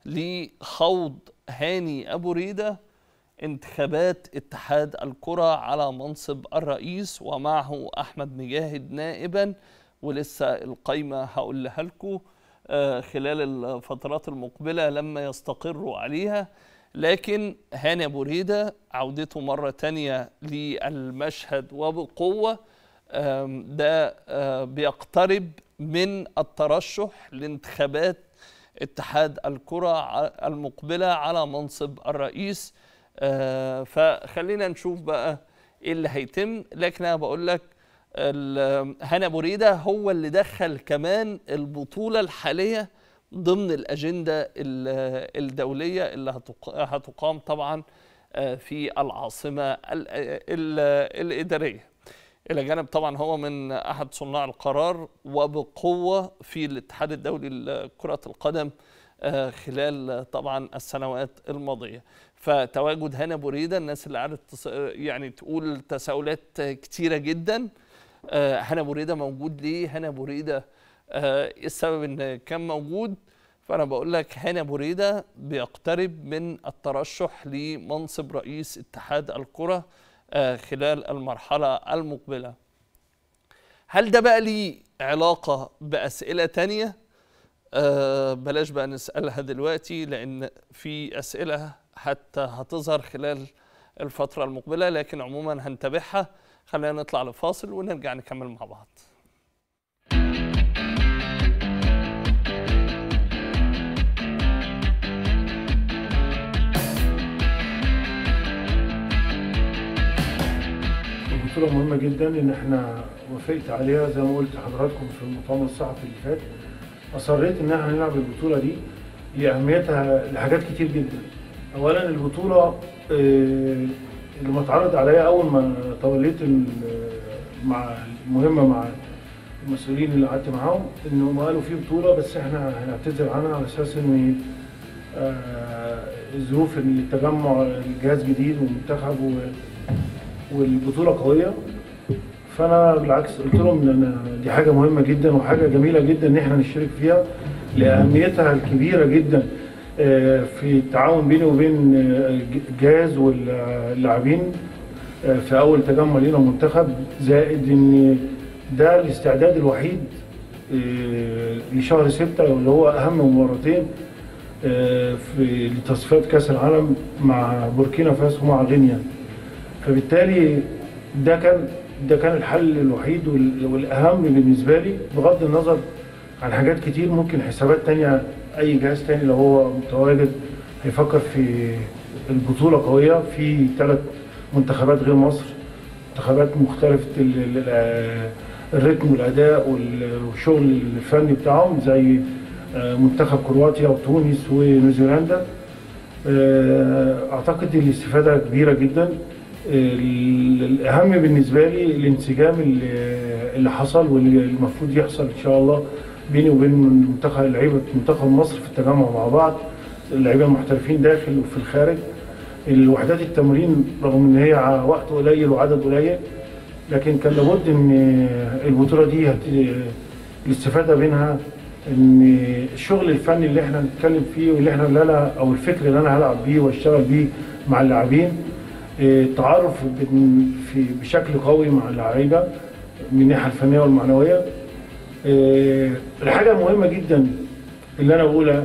لخوض هاني أبو ريدة انتخابات اتحاد الكرة على منصب الرئيس ومعه أحمد مجاهد نائبا ولسه القايمة هقولها لكم آه، خلال الفترات المقبلة لما يستقروا عليها لكن هاني أبو ريدة عودته مرة تانية للمشهد وبقوة آم، ده آه، بيقترب من الترشح لانتخابات اتحاد الكرة ع- المقبلة على منصب الرئيس آه، فخلينا نشوف بقى ايه اللي هيتم لكن انا بقول لك ال- هاني ابو ريده هو اللي دخل كمان البطوله الحاليه ضمن الاجنده ال- الدوليه اللي هتق- هتقام طبعا آه، في العاصمه ال- ال- الاداريه الى جانب طبعا هو من احد صناع القرار وبقوه في الاتحاد الدولي لكره القدم آه، خلال طبعا السنوات الماضيه فتواجد هنا بوريده الناس اللي قعدت تس- يعني تقول تساؤلات كتيره جدا آه، هنا بوريده موجود ليه هنا بوريده آه، ايه السبب ان كان موجود فانا بقول لك هنا بوريده بيقترب من الترشح لمنصب رئيس اتحاد الكره آه، خلال المرحله المقبله هل ده بقى ليه علاقه باسئله تانية آه، بلاش بقى نسالها دلوقتي لان في اسئله حتى هتظهر خلال الفتره المقبله لكن عموما هنتابعها خلينا نطلع لفاصل ونرجع نكمل مع بعض البطولة مهمة جدا إن إحنا وافقت عليها زي ما قلت لحضراتكم في المؤتمر الصحفي اللي فات أصريت إن إحنا نلعب البطولة دي لأهميتها لحاجات كتير جدا. أولا البطولة آه، اللي متعرض عليها أول ما توليت ال- مع المهمة مع المسؤولين اللي قعدت معاهم إنهم قالوا في بطولة بس إحنا هنعتذر عنها على أساس إن آه، ظروف التجمع الجهاز جديد ومنتخب و- والبطوله قويه فانا بالعكس قلت لهم ان أنا دي حاجه مهمه جدا وحاجه جميله جدا ان احنا نشترك فيها لاهميتها الكبيره جدا آه، في التعاون بيني وبين آه، جاز واللاعبين آه، في اول تجمع لينا منتخب زائد ان ده الاستعداد الوحيد آه، لشهر ستة اللي هو اهم مباراتين آه، في لتصفيات كاس العالم مع بوركينا فاسو ومع غينيا فبالتالي ده كان ده كان الحل الوحيد وال- والاهم بالنسبه لي بغض النظر عن حاجات كتير ممكن حسابات تانية اي جهاز تاني لو هو متواجد هيفكر في البطوله قويه في ثلاث منتخبات غير مصر منتخبات مختلفه ال- ال- ال- الريتم والاداء وال- والشغل الفني بتاعهم زي آه، منتخب كرواتيا وتونس ونيوزيلندا آه، اعتقد الاستفاده كبيره جدا ال- الاهم بالنسبه لي الانسجام اللي اللي حصل واللي المفروض يحصل ان شاء الله بيني وبين منتخب لعيبه منتخب مصر في التجمع مع بعض اللعيبه المحترفين داخل وفي الخارج الوحدات التمرين رغم ان هي ع- وقت قليل وعدد قليل لكن كان لابد ان البطوله دي هت- الاستفاده منها ان الشغل الفني اللي احنا هنتكلم فيه واللي احنا اللي انا او الفكر اللي انا هلعب بيه واشتغل بيه مع اللاعبين اه، التعارف بن- في بشكل قوي مع اللعيبه من الناحيه الفنيه والمعنويه اه، الحاجه المهمه جدا اللي انا بقولها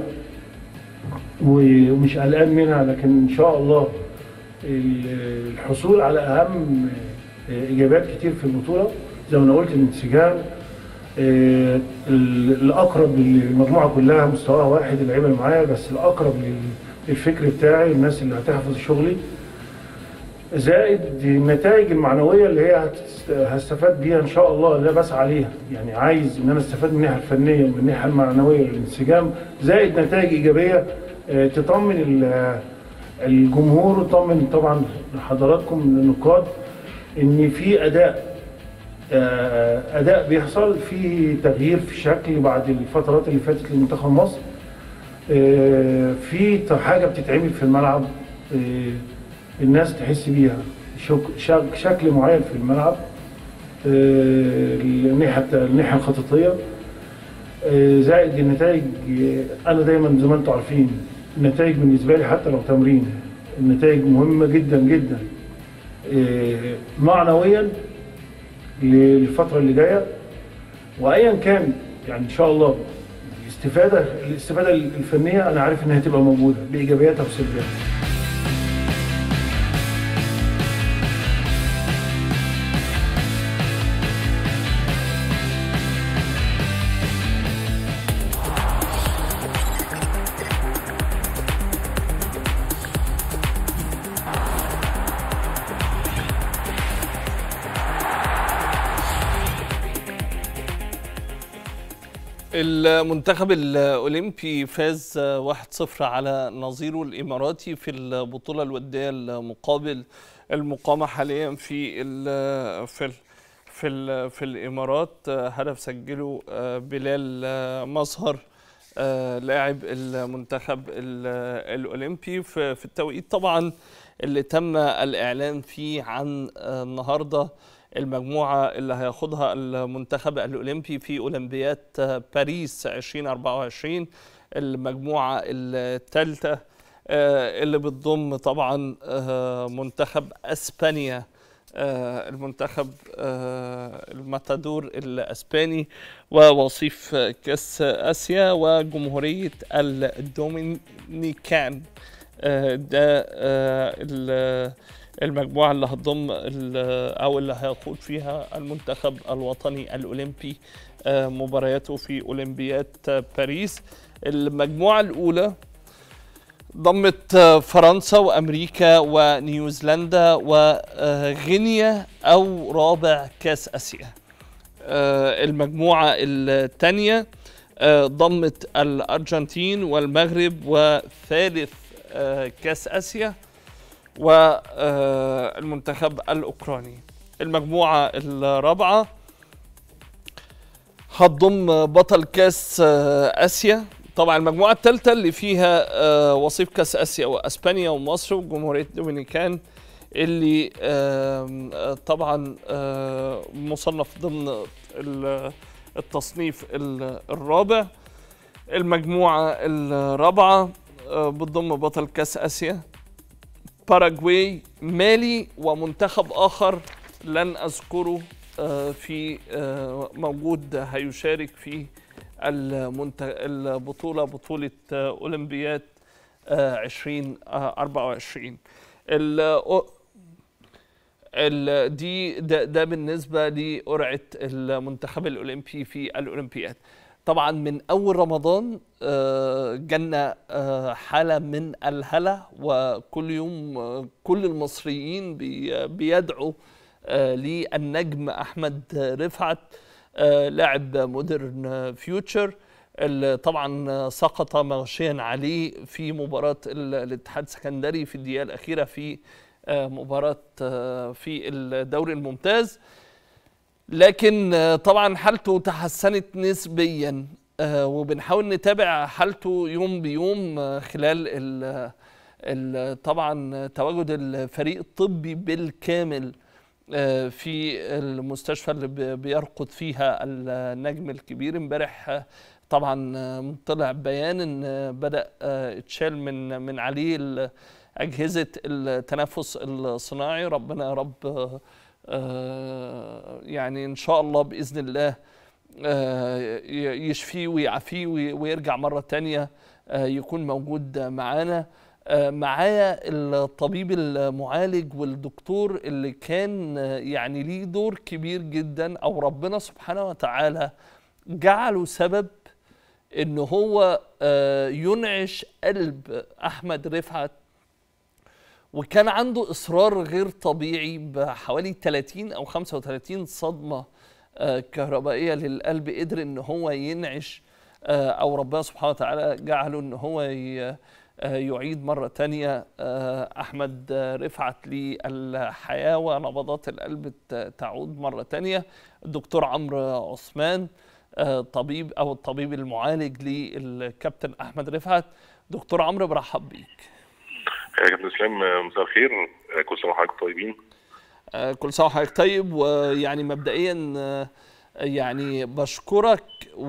ومش قلقان منها لكن ان شاء الله ال- الحصول على اهم اجابات كتير في البطوله زي ما انا قلت الانسجام آه، ال- الاقرب للمجموعه كلها مستواها واحد اللعيبه اللي معايا بس الاقرب لل- للفكر بتاعي الناس اللي هتحفظ شغلي زائد النتائج المعنويه اللي هي هتست- هستفاد بيها ان شاء الله اللي انا بسعى ليها يعني عايز ان انا استفاد من الناحيه الفنيه ومن الناحيه المعنويه والانسجام زائد نتائج ايجابيه آه، تطمن ال- الجمهور وتطمن طبعا حضراتكم النقاد ان في اداء آه، اداء بيحصل في تغيير في الشكل بعد الفترات اللي فاتت لمنتخب مصر آه، في ت- حاجه بتتعمل في الملعب آه، الناس تحس بيها شك- شك- شكل معين في الملعب آه، الناحيه الناحيه الخططيه آه، زائد النتائج آه، انا دايما زي ما انتم عارفين النتائج بالنسبه لي حتى لو تمرين النتائج مهمه جدا جدا آه، معنويا للفتره اللي جايه وايا كان يعني ان شاء الله الاستفاده الاستفاده الفنيه انا عارف انها هتبقى موجوده بايجابياتها وسلبياتها المنتخب الأولمبي فاز 1-0 على نظيره الإماراتي في البطولة الودية المقابل المقامة حاليا في ال في ال في ال في الإمارات هدف سجله بلال مظهر لاعب المنتخب ال- الأولمبي في في التوقيت طبعا اللي تم الإعلان فيه عن النهارده المجموعة اللي هياخدها المنتخب الأولمبي في أولمبياد باريس 2024 المجموعة الثالثة آه، اللي بتضم طبعا آه، منتخب أسبانيا آه، المنتخب آه، الماتادور الأسباني ووصيف كأس آسيا وجمهورية الدومينيكان آه، ده آه، ال- المجموعة اللي هتضم ال- أو اللي هيخوض فيها المنتخب الوطني الأولمبي آه، مبارياته في أولمبياد باريس المجموعة الأولى ضمت آه، فرنسا وأمريكا ونيوزيلندا وغينيا أو رابع كأس آسيا آه، المجموعة الثانية آه، ضمت الأرجنتين والمغرب وثالث آه، كأس آسيا والمنتخب الأوكراني المجموعة الرابعة هتضم بطل كأس آه، آسيا طبعا المجموعة الثالثة اللي فيها آه، وصيف كأس آسيا وأسبانيا ومصر وجمهورية الدومينيكان اللي آم، آه، طبعا آه، مصنف ضمن ال- التصنيف ال- الرابع المجموعة الرابعة آه، بتضم بطل كأس آسيا باراجواي مالي ومنتخب آخر لن أذكره آه، في آه، موجود هيشارك في المنت... البطولة بطولة آه، أولمبياد آه، 2024 ال... ال... دي ده, ده بالنسبة لقرعة المنتخب الأولمبي في الأولمبياد طبعا من أول رمضان آه، جالنا آه، حالة من الهلع وكل يوم آه، كل المصريين بي- بيدعوا آه، للنجم أحمد رفعت آه، لاعب مودرن فيوتشر اللي طبعا سقط مغشيا عليه في مباراة ال- الاتحاد السكندري في الدقيقة الأخيرة في آه، مباراة آه، في الدوري الممتاز لكن آه، طبعا حالته تحسنت نسبيا آه، وبنحاول نتابع حالته يوم بيوم آه، خلال ال ال- طبعا تواجد الفريق الطبي بالكامل آه، في المستشفى اللي بي- بيرقد فيها النجم الكبير امبارح آه، طبعا آه، طلع بيان ان آه، بدا آه، اتشال من من عليه ال- اجهزه التنفس الصناعي ربنا يا رب آه، آه، يعني ان شاء الله باذن الله آه، ي- يشفيه ويعافيه وي- ويرجع مره تانية آه، يكون موجود معانا آه، معايا الطبيب المعالج والدكتور اللي كان آه، يعني ليه دور كبير جدا او ربنا سبحانه وتعالى جعله سبب ان هو آه، ينعش قلب احمد رفعت وكان عنده اصرار غير طبيعي بحوالي 30 او 35 صدمه آه، كهربائيه للقلب قدر ان هو ينعش آه، او ربنا سبحانه وتعالى جعله ان هو ي- آه، يعيد مره تانية آه، احمد آه، رفعت للحياه ونبضات القلب ت- تعود مره تانية الدكتور عمرو عثمان آه، طبيب او الطبيب المعالج للكابتن احمد رفعت دكتور عمرو برحب بيك يا كابتن اسلام آه، مساء الخير آه، كل سنه وحضرتك طيبين آه، كل سنه وحضرتك طيب ويعني مبدئيا آه، يعني بشكرك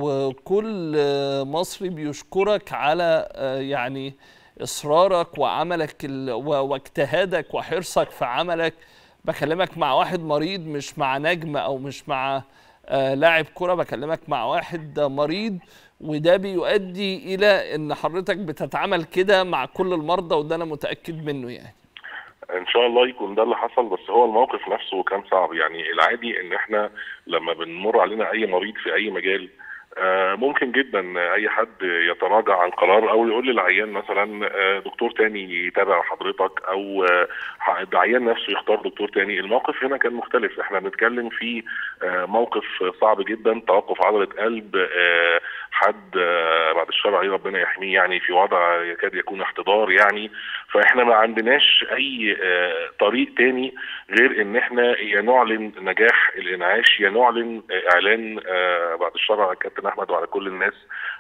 وكل آه، مصري بيشكرك على آه، يعني اصرارك وعملك ال- و- واجتهادك وحرصك في عملك بكلمك مع واحد مريض مش مع نجم او مش مع آه، لاعب كرة بكلمك مع واحد مريض وده بيؤدي الى ان حضرتك بتتعامل كده مع كل المرضى وده انا متاكد منه يعني ان شاء الله يكون ده اللي حصل بس هو الموقف نفسه كان صعب يعني العادي ان احنا لما بنمر علينا اي مريض في اي مجال آه، ممكن جدا اي حد يتراجع عن قرار او يقول للعيان مثلا آه، دكتور تاني يتابع حضرتك او آه، العيان نفسه يختار دكتور تاني الموقف هنا كان مختلف احنا بنتكلم في آه، موقف صعب جدا توقف عضله قلب آه، حد آه، بعد الشر عليه ربنا يحميه يعني في وضع يكاد يكون احتضار يعني فاحنا ما عندناش اي آه، طريق تاني غير ان احنا يا نعلن نجاح الانعاش يا نعلن آه، اعلان آه، بعد الشر على الكابتن احمد وعلى كل الناس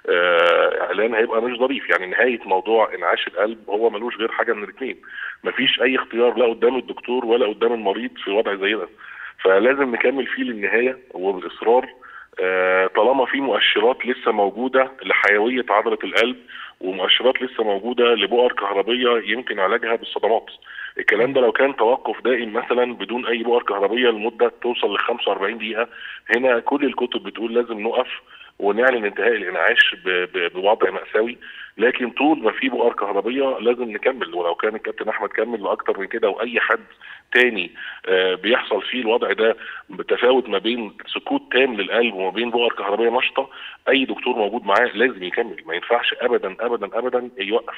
آه، اعلان هيبقى مش ظريف يعني نهايه موضوع انعاش القلب هو ملوش غير حاجه من الاثنين مفيش اي اختيار لا قدام الدكتور ولا قدام المريض في وضع زي ده فلازم نكمل فيه للنهايه وبالاصرار آه، طالما في مؤشرات لسه موجوده لحيويه عضله القلب ومؤشرات لسه موجوده لبؤر كهربيه يمكن علاجها بالصدمات الكلام ده لو كان توقف دائم مثلا بدون اي بؤر كهربيه لمده توصل ل 45 دقيقه هنا كل الكتب بتقول لازم نقف ونعلن انتهاء الانعاش ب- ب- بوضع مأساوي لكن طول ما في بؤر كهربيه لازم نكمل ولو كان الكابتن احمد كمل لاكتر من كده واي حد تاني آه، بيحصل فيه الوضع ده بتفاوت ما بين سكوت تام للقلب وما بين بؤر كهربيه نشطه اي دكتور موجود معاه لازم يكمل ما ينفعش ابدا ابدا ابدا يوقف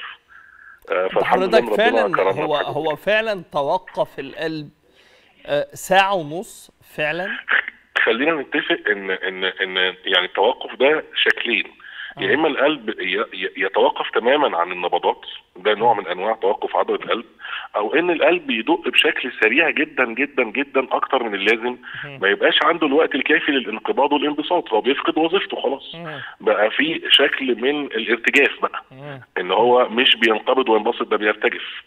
آه، فالحمد لله حضرتك إن ربنا فعلا كرمنا هو بحاجة. هو فعلا توقف القلب آه، ساعة ونص فعلا خلينا نتفق ان ان ان يعني التوقف ده شكلين يا اما القلب ي- ي- يتوقف تماما عن النبضات ده نوع من انواع توقف عضله القلب او ان القلب يدق بشكل سريع جدا جدا جدا اكتر من اللازم ما يبقاش عنده الوقت الكافي للانقباض والانبساط هو بيفقد وظيفته خلاص بقى في شكل من الارتجاف بقى ان هو مش بينقبض وينبسط ده بيرتجف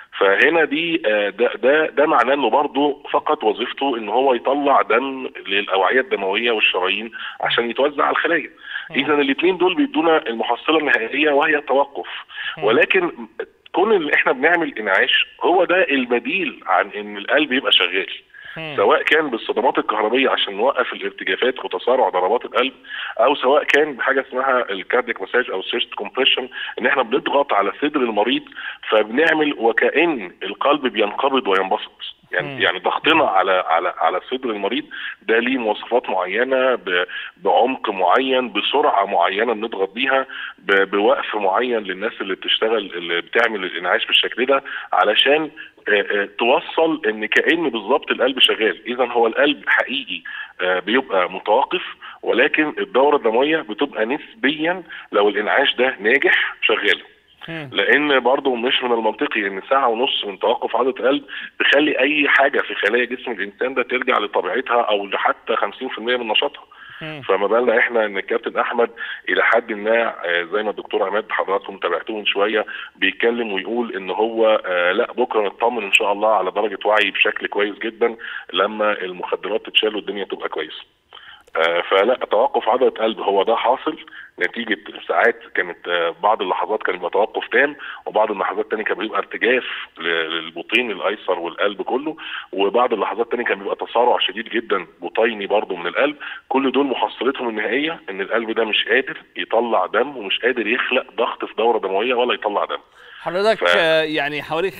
فهنا دي آه، ده ده ده معناه انه برضه فقط وظيفته ان هو يطلع دم للاوعيه الدمويه والشرايين عشان يتوزع على الخلايا اذا الاثنين دول بيدونا المحصله النهائيه وهي التوقف ولكن كون ان احنا بنعمل انعاش هو ده البديل عن ان القلب يبقى شغال سواء كان بالصدمات الكهربيه عشان نوقف الارتجافات وتسارع ضربات القلب او سواء كان بحاجه اسمها الكاردياك مساج او سيست كومبريشن ان احنا بنضغط على صدر المريض فبنعمل وكأن القلب بينقبض وينبسط يعني يعني ضغطنا على على على صدر المريض ده ليه مواصفات معينه ب- بعمق معين بسرعه معينه بنضغط بيها ب- بوقف معين للناس اللي بتشتغل اللي بتعمل الانعاش بالشكل ده علشان آه، آه، توصل ان كأن بالظبط القلب شغال اذا هو القلب حقيقي آه، بيبقى متوقف ولكن الدوره الدمويه بتبقى نسبيا لو الانعاش ده ناجح شغاله لان برضه مش من المنطقي ان ساعه ونص من توقف عضله القلب تخلي اي حاجه في خلايا جسم الانسان ده ترجع لطبيعتها او لحتى 50% من نشاطها فما بالنا احنا ان الكابتن احمد الى حد ما آه، زي ما الدكتور عماد حضراتكم تابعتوه من شويه بيتكلم ويقول ان هو آه، لا بكره نطمن ان شاء الله على درجه وعي بشكل كويس جدا لما المخدرات تتشال والدنيا تبقى كويسه آه، فلا توقف عضله قلب هو ده حاصل نتيجه ساعات كانت آه، بعض اللحظات كان بيبقى توقف تام وبعض اللحظات الثانيه كان بيبقى ارتجاف ل- للبطين الايسر والقلب كله وبعض اللحظات الثانيه كان بيبقى تسارع شديد جدا بطيني برضه من القلب كل دول محصلتهم النهائيه ان القلب ده مش قادر يطلع دم ومش قادر يخلق ضغط في دوره دمويه ولا يطلع دم حضرتك ف- آه، يعني حوالي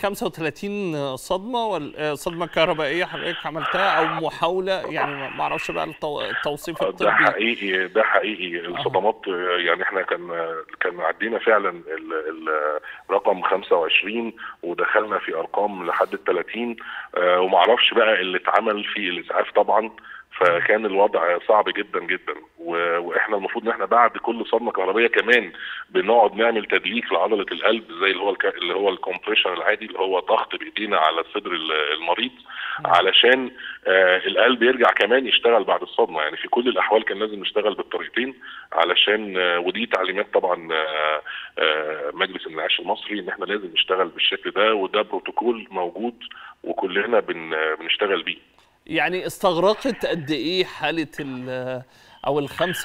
35 صدمه ولا آه، صدمه كهربائيه حضرتك عملتها او محاوله يعني ما ما اعرفش بقى التو- التوصيف ده الطبي حقيقي ده حقيقي الصدمات آه، يعني احنا كان كان عدينا فعلا ال- الرقم 25 ودخلنا في ارقام لحد ال 30 آه، ومعرفش بقى اللي اتعمل في الاسعاف طبعا فكان الوضع صعب جدا جدا و- واحنا المفروض ان احنا بعد كل صدمه كهربائيه كمان بنقعد نعمل تدليك لعضله القلب زي اللي هو الك... اللي هو الكومبريشن العادي اللي هو ضغط بايدينا على صدر ال- المريض علشان آه القلب يرجع كمان يشتغل بعد الصدمه يعني في كل الاحوال كان لازم نشتغل بالطريقتين علشان آه ودي تعليمات طبعا آه آه مجلس الانعاش المصري ان احنا لازم نشتغل بالشكل ده وده بروتوكول موجود وكلنا بن... بنشتغل بيه يعني استغرقت قد ايه حاله ال او ال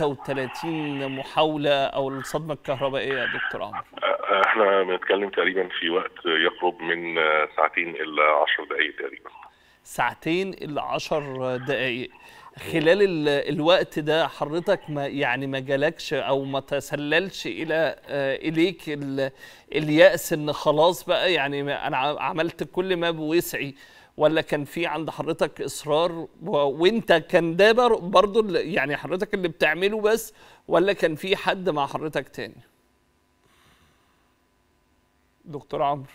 35 محاوله او الصدمه الكهربائيه يا دكتور عمرو آه، احنا بنتكلم تقريبا في وقت يقرب من آه، ساعتين الى 10 دقائق تقريبا ساعتين إلا عشر دقايق خلال ال- الوقت ده حضرتك ما يعني ما جالكش او ما تسللش الى آه، اليك ال- اليأس ان خلاص بقى يعني ما- انا ع- عملت كل ما بوسعي ولا كان في عند حضرتك اصرار و- وانت كان ده بر- برضو ال- يعني حضرتك اللي بتعمله بس ولا كان في حد مع حضرتك تاني دكتور عمرو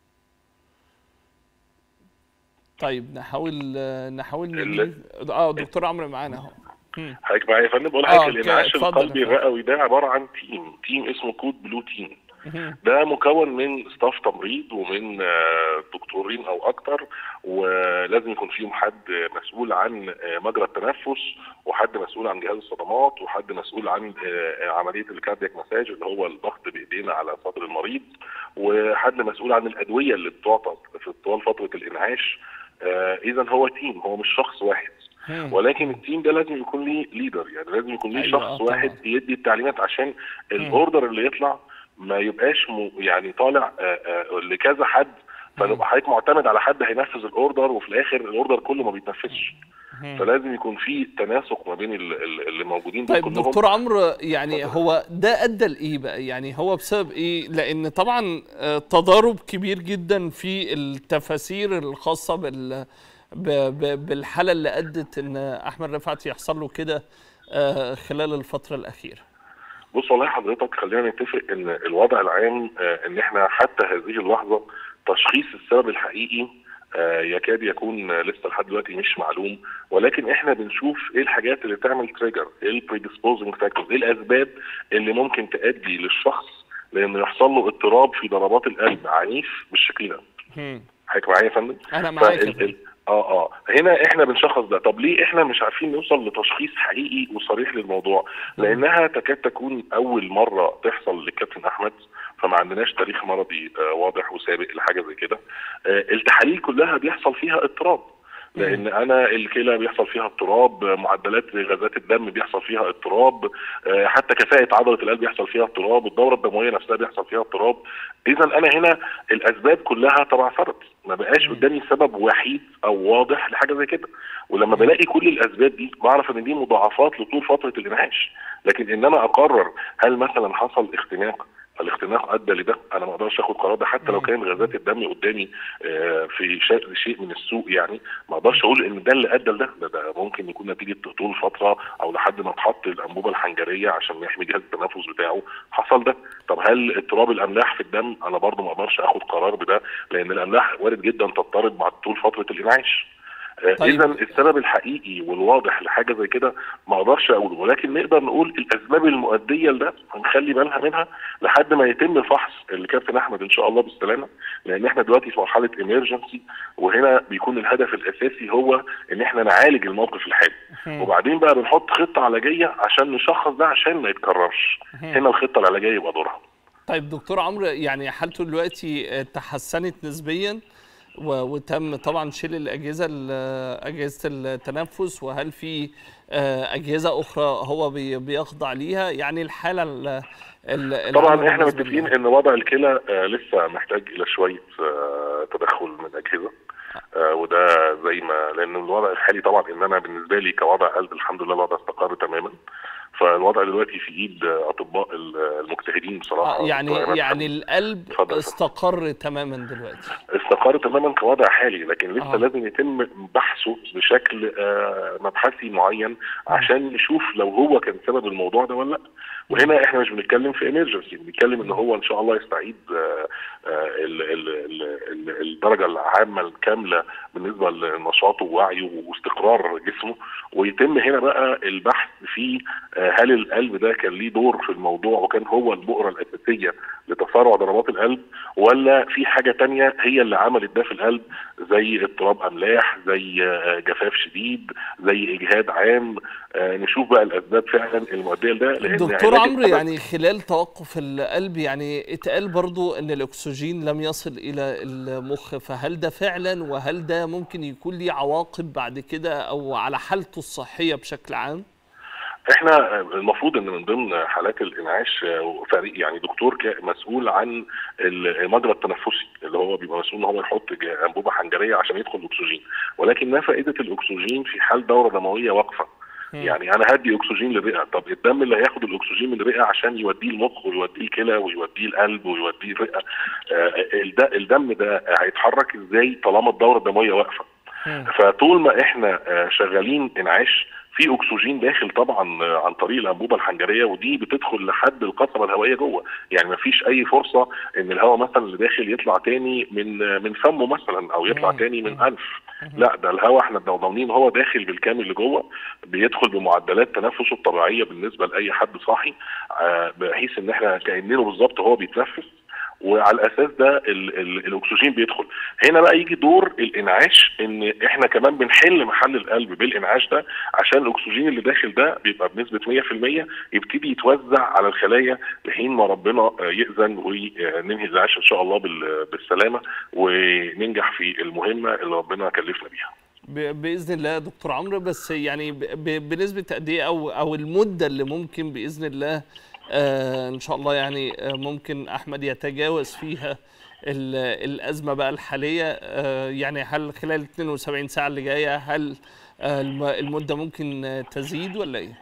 طيب نحاول نحاول نجيب اه دكتور عمرو معانا اهو مم. حضرتك معايا يا فندم بقول آه، لحضرتك ك- الانعاش اتفضل القلبي يا فندم. الرئوي ده عباره عن تيم تيم اسمه كود بلو تيم مهم. ده مكون من ستاف تمريض ومن آه، دكتورين او اكتر ولازم يكون فيهم حد مسؤول عن آه، مجرى التنفس وحد مسؤول عن جهاز الصدمات وحد مسؤول عن آه، عمليه الكاردياك مساج اللي هو الضغط بايدينا على صدر المريض وحد مسؤول عن الادويه اللي بتعطى في طوال فتره الانعاش اذا هو تيم هو مش شخص واحد مم. ولكن التيم ده لازم يكون ليه ليدر يعني لازم يكون ليه أيوة، آه، شخص طبعاً. واحد يدي التعليمات عشان الاوردر اللي يطلع ما يبقاش م... يعني طالع آه، آه، لكذا حد فنبقى حضرتك معتمد على حد هينفذ الاوردر وفي الاخر الاوردر كله ما بيتنفذش فلازم يكون في تناسق ما بين ال- ال- اللي موجودين دول طيب كلهم. دكتور عمرو يعني هو ده ادى لايه بقى يعني هو بسبب ايه لان طبعا آه، تضارب كبير جدا في التفاسير الخاصه بال ب- ب- بالحاله اللي ادت ان احمد رفعت يحصل له كده آه، خلال الفتره الاخيره بص والله حضرتك خلينا نتفق ان الوضع العام آه، ان احنا حتى هذه اللحظه تشخيص السبب الحقيقي آه، يكاد يكون آه، لسه لحد دلوقتي مش معلوم ولكن احنا بنشوف ايه الحاجات اللي تعمل تريجر ايه البريدisposing فاكتورز ايه الاسباب اللي ممكن تؤدي للشخص لانه يحصل له اضطراب في ضربات القلب عنيف بالشكل ده مم. حضرتك معايا يا فندم؟ انا معاك يا فال- فندم. ال- اه اه هنا احنا بنشخص ده طب ليه احنا مش عارفين نوصل لتشخيص حقيقي وصريح للموضوع لانها تكاد تكون اول مره تحصل للكابتن احمد فما عندناش تاريخ مرضي آه، واضح وسابق لحاجه زي كده آه، التحاليل كلها بيحصل فيها اضطراب لان انا الكلى بيحصل فيها اضطراب آه، معدلات غازات الدم بيحصل فيها اضطراب آه، حتى كفاءه عضله القلب بيحصل فيها اضطراب الدوره الدمويه نفسها بيحصل فيها اضطراب اذا انا هنا الاسباب كلها تبعثرت ما بقاش قدامي سبب وحيد او واضح لحاجه زي كده ولما بلاقي كل الاسباب دي بعرف ان دي مضاعفات لطول فتره الانعاش لكن ان انا اقرر هل مثلا حصل اختناق الاختناق ادى لده انا ما اقدرش اخد قرار ده حتى لو كان غازات الدم قدامي آه، في شيء شيء من السوق يعني ما اقدرش اقول ان ده اللي ادى لده ده, ده ممكن يكون نتيجه طول فتره او لحد ما اتحط الانبوبه الحنجريه عشان يحمي جهاز التنفس بتاعه حصل ده طب هل اضطراب الاملاح في الدم انا برضو ما اقدرش اخد قرار بده لان الاملاح وارد جدا تضطرب مع طول فتره الانعاش طيب. طيب. اذا السبب الحقيقي والواضح لحاجه زي كده ما اقدرش اقوله ولكن نقدر نقول الاسباب المؤديه لده هنخلي بالنا منها لحد ما يتم الفحص الكابتن احمد ان شاء الله بالسلامه لان احنا دلوقتي في مرحله ايمرجنسي وهنا بيكون الهدف الاساسي هو ان احنا نعالج الموقف الحالي وبعدين بقى بنحط خطه علاجيه عشان نشخص ده عشان ما يتكررش هنا الخطه العلاجيه يبقى دورها طيب دكتور عمرو يعني حالته دلوقتي آه، تحسنت نسبيا و- وتم طبعا شيل الاجهزه ال- اجهزه التنفس وهل في آه، اجهزه اخرى هو بي- بيخضع ليها يعني الحاله ال- ال- طبعا العامة احنا بالنسبة متفقين لله. ان وضع الكلى آه، لسه محتاج الى شويه آه، تدخل من اجهزه آه، وده زي ما لان الوضع الحالي طبعا ان انا بالنسبه لي كوضع قلب الحمد لله الوضع استقر تماما فالوضع دلوقتي في ايد آه، اطباء ال- المجتهدين بصراحه آه، يعني دكتور عماد يعني حمدي. القلب اتفضل. استقر تماما دلوقتي استقر تماما كوضع حالي لكن لسه آه. آه. لازم يتم بحثه بشكل آه، مبحثي معين عشان نشوف لو هو كان سبب الموضوع ده ولا لا وهنا احنا مش بنتكلم في ايمرجنسي بنتكلم ان هو ان شاء الله يستعيد آه، آه، ال- ال- ال- ال- الدرجه العامه الكامله بالنسبه لنشاطه ووعيه واستقرار جسمه ويتم هنا بقى البحث في آه، هل القلب ده كان ليه دور في الموضوع وكان هو البؤره الاساسيه لتسارع ضربات القلب ولا في حاجه تانية هي اللي عملت ده في القلب زي اضطراب املاح زي آه، جفاف شديد زي اجهاد عام آه، نشوف بقى الاسباب فعلا المؤديه لده لان دكتور علاج عمرو السبب- يعني خلال توقف القلب يعني اتقال برضو ان الاكسجين لم يصل الى المخ فهل ده فعلا وهل ده ممكن يكون ليه عواقب بعد كده او على حالته الصحيه بشكل عام؟ احنا المفروض ان من ضمن حالات الانعاش آه، فريق يعني دكتور كا- مسؤول عن المجرى التنفسي اللي هو بيبقى مسؤول ان هو يحط ج- انبوبه حنجريه عشان يدخل الاكسجين ولكن ما فائده الاكسجين في حال دوره دمويه واقفه يعني انا هدي اكسجين للرئه طب الدم اللي هياخد الاكسجين من الرئه عشان يوديه المخ ويوديه الكلى ويوديه القلب ويوديه الرئه آه، الد- الدم ده هيتحرك ازاي طالما الدوره الدمويه واقفه فطول ما احنا آه، شغالين انعاش في اكسجين داخل طبعا آه، عن طريق الانبوبه الحنجريه ودي بتدخل لحد القصبه الهوائيه جوه يعني ما فيش اي فرصه ان الهواء مثلا اللي داخل يطلع تاني من آه، من فمه مثلا او يطلع مم. تاني من انف لا ده الهواء احنا ضامنين هو داخل بالكامل لجوه بيدخل بمعدلات تنفسه الطبيعيه بالنسبه لاي حد صاحي آه، بحيث ان احنا كاننا بالظبط هو بيتنفس وعلى الاساس ده ال ال الاكسجين بيدخل هنا بقى يجي دور الانعاش ان احنا كمان بنحل محل القلب بالانعاش ده عشان الاكسجين اللي داخل ده بيبقى بنسبه 100% يبتدي يتوزع على الخلايا لحين ما ربنا آه، يأذن وننهي الانعاش ان شاء الله بال- بالسلامه وننجح في المهمه اللي ربنا كلفنا بيها ب- باذن الله يا دكتور عمرو بس يعني ب- ب- بنسبه قد ايه او او المده اللي ممكن باذن الله آه ان شاء الله يعني آه ممكن احمد يتجاوز فيها ال- الازمه بقى الحاليه آه يعني هل خلال 72 ساعه اللي جايه هل آه الم- المده ممكن آه، تزيد ولا ايه؟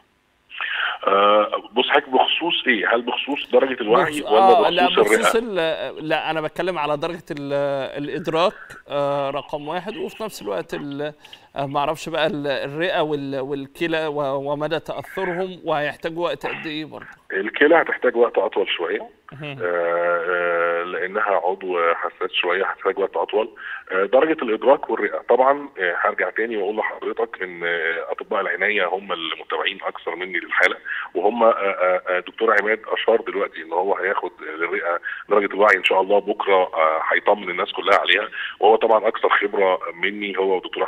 آه بص حضرتك بخصوص ايه؟ هل بخصوص درجه الوعي بخص- ولا آه لا بخصوص بخصوص الرئه؟ ال- لا انا بتكلم على درجه ال- الادراك آه رقم واحد وفي نفس الوقت ال- آه ما اعرفش بقى ال- الرئه وال- والكلى و- ومدى تاثرهم وهيحتاجوا وقت قد ايه برضه الكلى هتحتاج وقت اطول شويه آه، آه، لانها عضو حساس شويه هتحتاج وقت اطول آه، درجه الادراك والرئه طبعا آه، هرجع تاني واقول لحضرتك ان آه، اطباء العنايه هم المتابعين اكثر مني للحاله وهم آه، آه، آه، دكتور عماد اشار دلوقتي ان هو هياخد للرئه درجه الوعي ان شاء الله بكره آه، هيطمن الناس كلها عليها وهو طبعا اكثر خبره مني هو ودكتور احمد منشاوي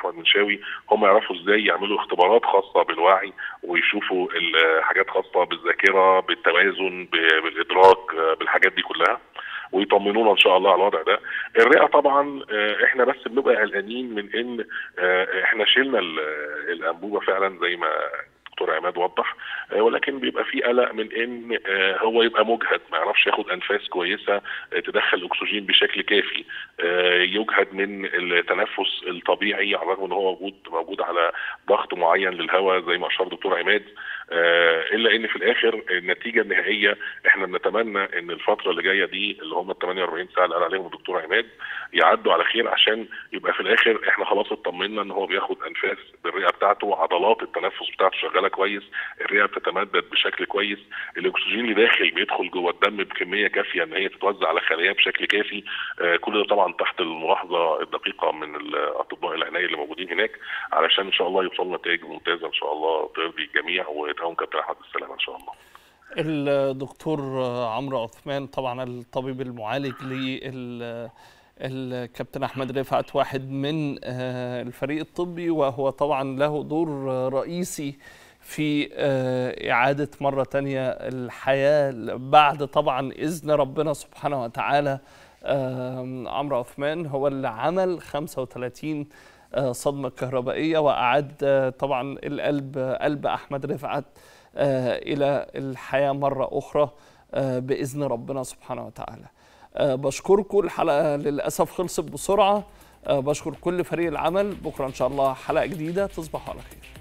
الثانوي هم يعرفوا ازاي يعملوا اختبارات خاصه بالوعي ويشوفوا ال- حاجات خاصه بالذاكره بالتوازن ب- بالادراك آه، بالحاجات دي كلها ويطمنونا ان شاء الله على الوضع ده الرئه طبعا آه، احنا بس بنبقى قلقانين من ان آه، احنا شلنا ال- الانبوبه فعلا زي ما دكتور عماد وضح آه، ولكن بيبقى في قلق من ان آه، هو يبقى مجهد ما يعرفش ياخد انفاس كويسه آه، تدخل اكسجين بشكل كافي آه، يجهد من التنفس الطبيعي على الرغم ان هو موجود موجود على ضغط معين للهواء زي ما اشار دكتور عماد آه، الا ان في الاخر النتيجه النهائيه احنا بنتمنى ان الفتره اللي جايه دي اللي هم ال 48 ساعه اللي قال عليهم الدكتور عماد يعدوا على خير عشان يبقى في الاخر احنا خلاص اطمنا ان هو بياخد انفاس بالرئه بتاعته عضلات التنفس بتاعته شغاله كويس الرئه بتتمدد بشكل كويس الاكسجين اللي داخل بيدخل جوه الدم بكميه كافيه ان هي تتوزع على خلاياه بشكل كافي آه، كل ده طبعا تحت الملاحظه الدقيقه من الاطباء العنايه اللي موجودين هناك علشان ان شاء الله يوصلوا نتائج ممتازه ان شاء الله ترضي الجميع ويدعوهم كابتن احمد السلامه ان شاء الله الدكتور عمرو عثمان طبعا الطبيب المعالج لل الكابتن احمد رفعت واحد من آه، الفريق الطبي وهو طبعا له دور رئيسي في آه، إعادة مرة تانية الحياة بعد طبعا إذن ربنا سبحانه وتعالى آم، عمرو عثمان هو اللي عمل 35 آه، صدمة كهربائية وأعاد آه، طبعا القلب قلب أحمد رفعت آه، إلى الحياة مرة أخرى آه، بإذن ربنا سبحانه وتعالى آه، بشكركم الحلقة للأسف خلصت بسرعة آه، بشكر كل فريق العمل بكرة إن شاء الله حلقة جديدة تصبحوا على خير